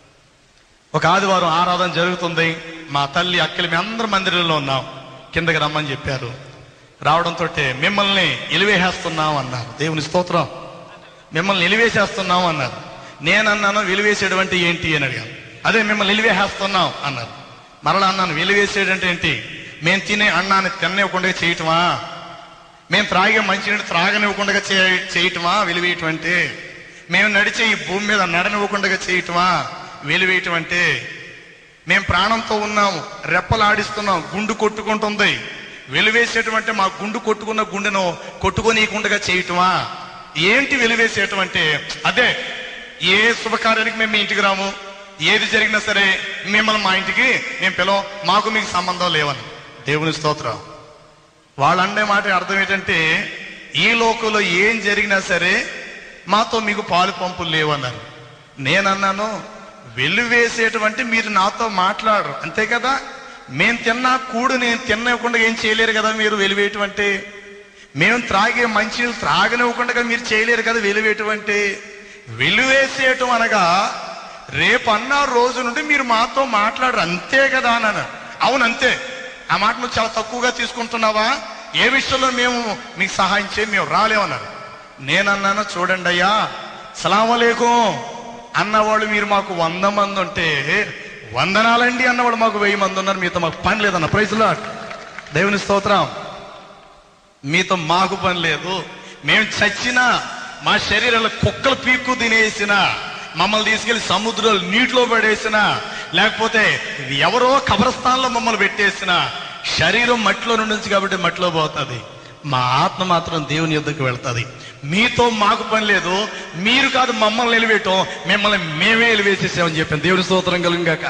Speaker 2: ఒక ఆదివారం ఆరాధన జరుగుతుంది మా తల్లి అక్కలు మేము అందరం మందిరంలో ఉన్నాం కిందకి రమ్మని చెప్పారు రావడంతో మిమ్మల్ని ఎలివేసేస్తున్నాం అన్నారు దేవుని స్తోత్రం మిమ్మల్ని ఎలివేసేస్తున్నాం అన్నారు నేనన్నాను వెలివేసేయడం అంటే ఏంటి అని అడిగాను అదే మిమ్మల్ని ఎలివేసేస్తున్నాం అన్నారు మరలా అన్నాను వెలివేసేయడం అంటే ఏంటి మేము తినే అన్నాన్ని తిననివ్వకుండా చేయటమా మేము త్రాగే మంచినీళ్ళు త్రాగనివ్వకుండా చే- చేయటమా వెలివేయటం అంటే మేము నడిచే ఈ భూమి మీద నడనివ్వకుండా చేయటమా వెలివేయటం అంటే మేము ప్రాణంతో ఉన్నాం రెప్పలాడిస్తున్నాం గుండు కొట్టుకుంటుంది వెలివేసేటువంటి మా గుండు కొట్టుకున్న గుండెను కొట్టుకోనీయకుండా చేయటమా ఏంటి వెలివేసేయటం అంటే అదే ఏ శుభకార్యానికి మేము మీ ఇంటికి రాము ఏది జరిగినా సరే మిమ్మల్ని మా ఇంటికి మేము పిలవం మాకు మీకు సంబంధం లేవని దేవుని స్తోత్రం వాళ్ళండే మాట అర్థం ఏంటంటే ఈ లోకంలో ఏం జరిగినా సరే మాతో మీకు పాలు పంపులు లేవన్నారు నేనన్నాను వెలివేసేటువంటి మీరు నాతో మాట్లాడరు అంతే కదా మేము తిన్నా కూడు నేను తినకుండా ఏం చేయలేరు కదా మీరు వెలివేయటం అంటే మేము త్రాగే మంచి త్రాగనివ్వకుండా మీరు చేయలేరు కదా వెలివేయటం అంటే వెలివేసేయటం అనగా రేపు అన్న రోజు నుండి మీరు మాతో మాట్లాడరు అంతే కదా అన్నాను అవును అంతే ఆ మాట నువ్వు చాలా తక్కువగా తీసుకుంటున్నావా ఏ విషయంలో మేము మీకు సహాయం చేయి మేము రాలేమన్నారు నేనన్నాను చూడండి అయ్యా సలామలేకం అన్నవాళ్ళు మీరు మాకు వంద మంది ఉంటే వందనాలండి అన్నవాళ్ళు మాకు వెయ్యి మంది ఉన్నారు మీతో మాకు పని లేదన్న ప్రైజ్లో దేవుని స్తోత్రం మీతో మాకు పని లేదు మేము చచ్చినా మా శరీరాలు కుక్కలు పీక్కు తినేసిన మమ్మల్ని తీసుకెళ్లి సముద్రాలు నీటిలో పడేసిన లేకపోతే ఎవరో కబరస్థాన్లో మమ్మల్ని పెట్టేసిన శరీరం మట్టిలో నుంచి కాబట్టి మట్టిలో పోతుంది మా ఆత్మ మాత్రం దేవుని యుద్ధకు వెళ్తుంది మీతో మాకు పని లేదు మీరు కాదు మమ్మల్ని నిలివేయటం మిమ్మల్ని మేమే ఎలివేసేసామని చెప్పాను దేవుని స్తోత్రం కలుగాక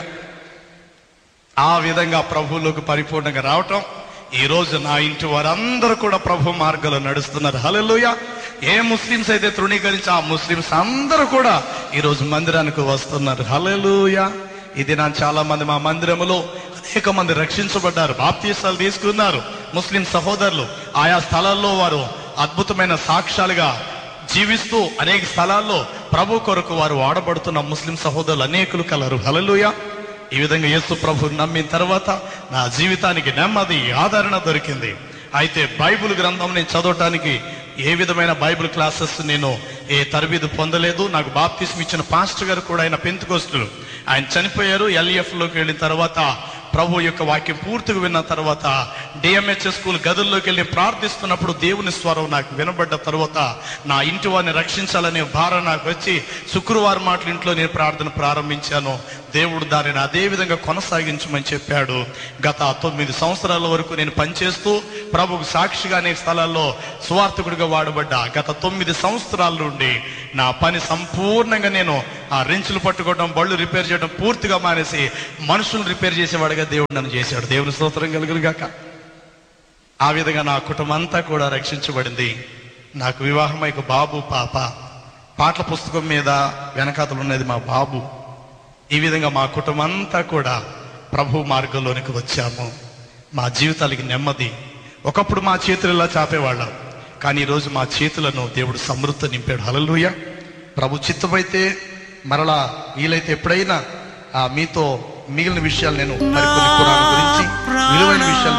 Speaker 2: ఆ విధంగా ప్రభువులోకి పరిపూర్ణంగా రావటం ఈ రోజు నా ఇంటి వారందరూ కూడా ప్రభు మార్గంలో నడుస్తున్నారు హల్లెలూయా ఏ ముస్లిమ్స్ అయితే తృణీకరించి ఆ ముస్లిమ్స్ అందరూ కూడా ఈ రోజు మందిరానికి వస్తున్నారు హల్లెలూయా ఇది నా చాలా మంది మా మందిరములో అనేక మంది రక్షించబడ్డారు బాప్తీసాలు తీసుకున్నారు ముస్లిం సహోదరులు ఆయా స్థలాల్లో వారు అద్భుతమైన సాక్ష్యాలుగా జీవిస్తూ అనేక స్థలాల్లో ప్రభు కొరకు వారు వాడబడుతున్న ముస్లిం సహోదరులు అనేకులు కలరు హల్లెలూయా ఈ విధంగా యేసు ప్రభు నమ్మిన తర్వాత నా జీవితానికి నెమ్మది ఆదరణ దొరికింది అయితే బైబిల్ గ్రంథం నేను చదవటానికి ఏ విధమైన బైబిల్ క్లాసెస్ నేను ఏ తరబీదు పొందలేదు నాకు బాప్తిస్మ్ ఇచ్చిన పాస్టర్ గారు కూడా ఆయన పెంతుకోస్తులు ఆయన చనిపోయారు ఎల్ఈఎఫ్ లోకి వెళ్ళిన తర్వాత ప్రభు యొక్క వాక్యం పూర్తిగా విన్న తర్వాత డిఎంహెచ్ఎస్ స్కూల్ గదుల్లోకి వెళ్ళి ప్రార్థిస్తున్నప్పుడు దేవుని స్వరం నాకు వినబడ్డ తరువాత నా ఇంటి వారిని రక్షించాలనే భారం నాకు వచ్చి శుక్రవారం మాటలు ఇంట్లో నేను ప్రార్థన ప్రారంభించాను దేవుడు దానిని అదే విధంగా కొనసాగించమని చెప్పాడు గత తొమ్మిది సంవత్సరాల వరకు నేను పనిచేస్తూ ప్రభుకు సాక్షిగా అనేక స్థలాల్లో సువార్థకుడిగా వాడబడ్డా గత తొమ్మిది సంవత్సరాల నుండి నా పని సంపూర్ణంగా నేను ఆ రెంచులు పట్టుకోవడం బళ్ళు రిపేర్ చేయడం పూర్తిగా మానేసి మనుషులు రిపేర్ చేసేవాడిగా దేవుడు నన్ను చేశాడు దేవుని స్తోత్రం కలుగును గాక ఆ విధంగా నా కుటుంబం అంతా కూడా రక్షించబడింది నాకు వివాహమై ఒక బాబు పాప పాటల పుస్తకం మీద వెనకాతలు ఉన్నది మా బాబు ఈ విధంగా మా కుటుంబం అంతా కూడా ప్రభు మార్గంలోనికి వచ్చాము మా జీవితాలకి నెమ్మది ఒకప్పుడు మా చేతులు ఇలా చాపేవాళ్ళం కానీ ఈరోజు మా చేతులను దేవుడు సమృద్ధి నింపాడు హలలుయ ప్రభు చిత్తమైతే మరలా వీలైతే ఎప్పుడైనా ఆ మీతో మిగిలిన విషయాలు నేను మరికొన్ని పురాణం గురించి విలువైన విషయాలు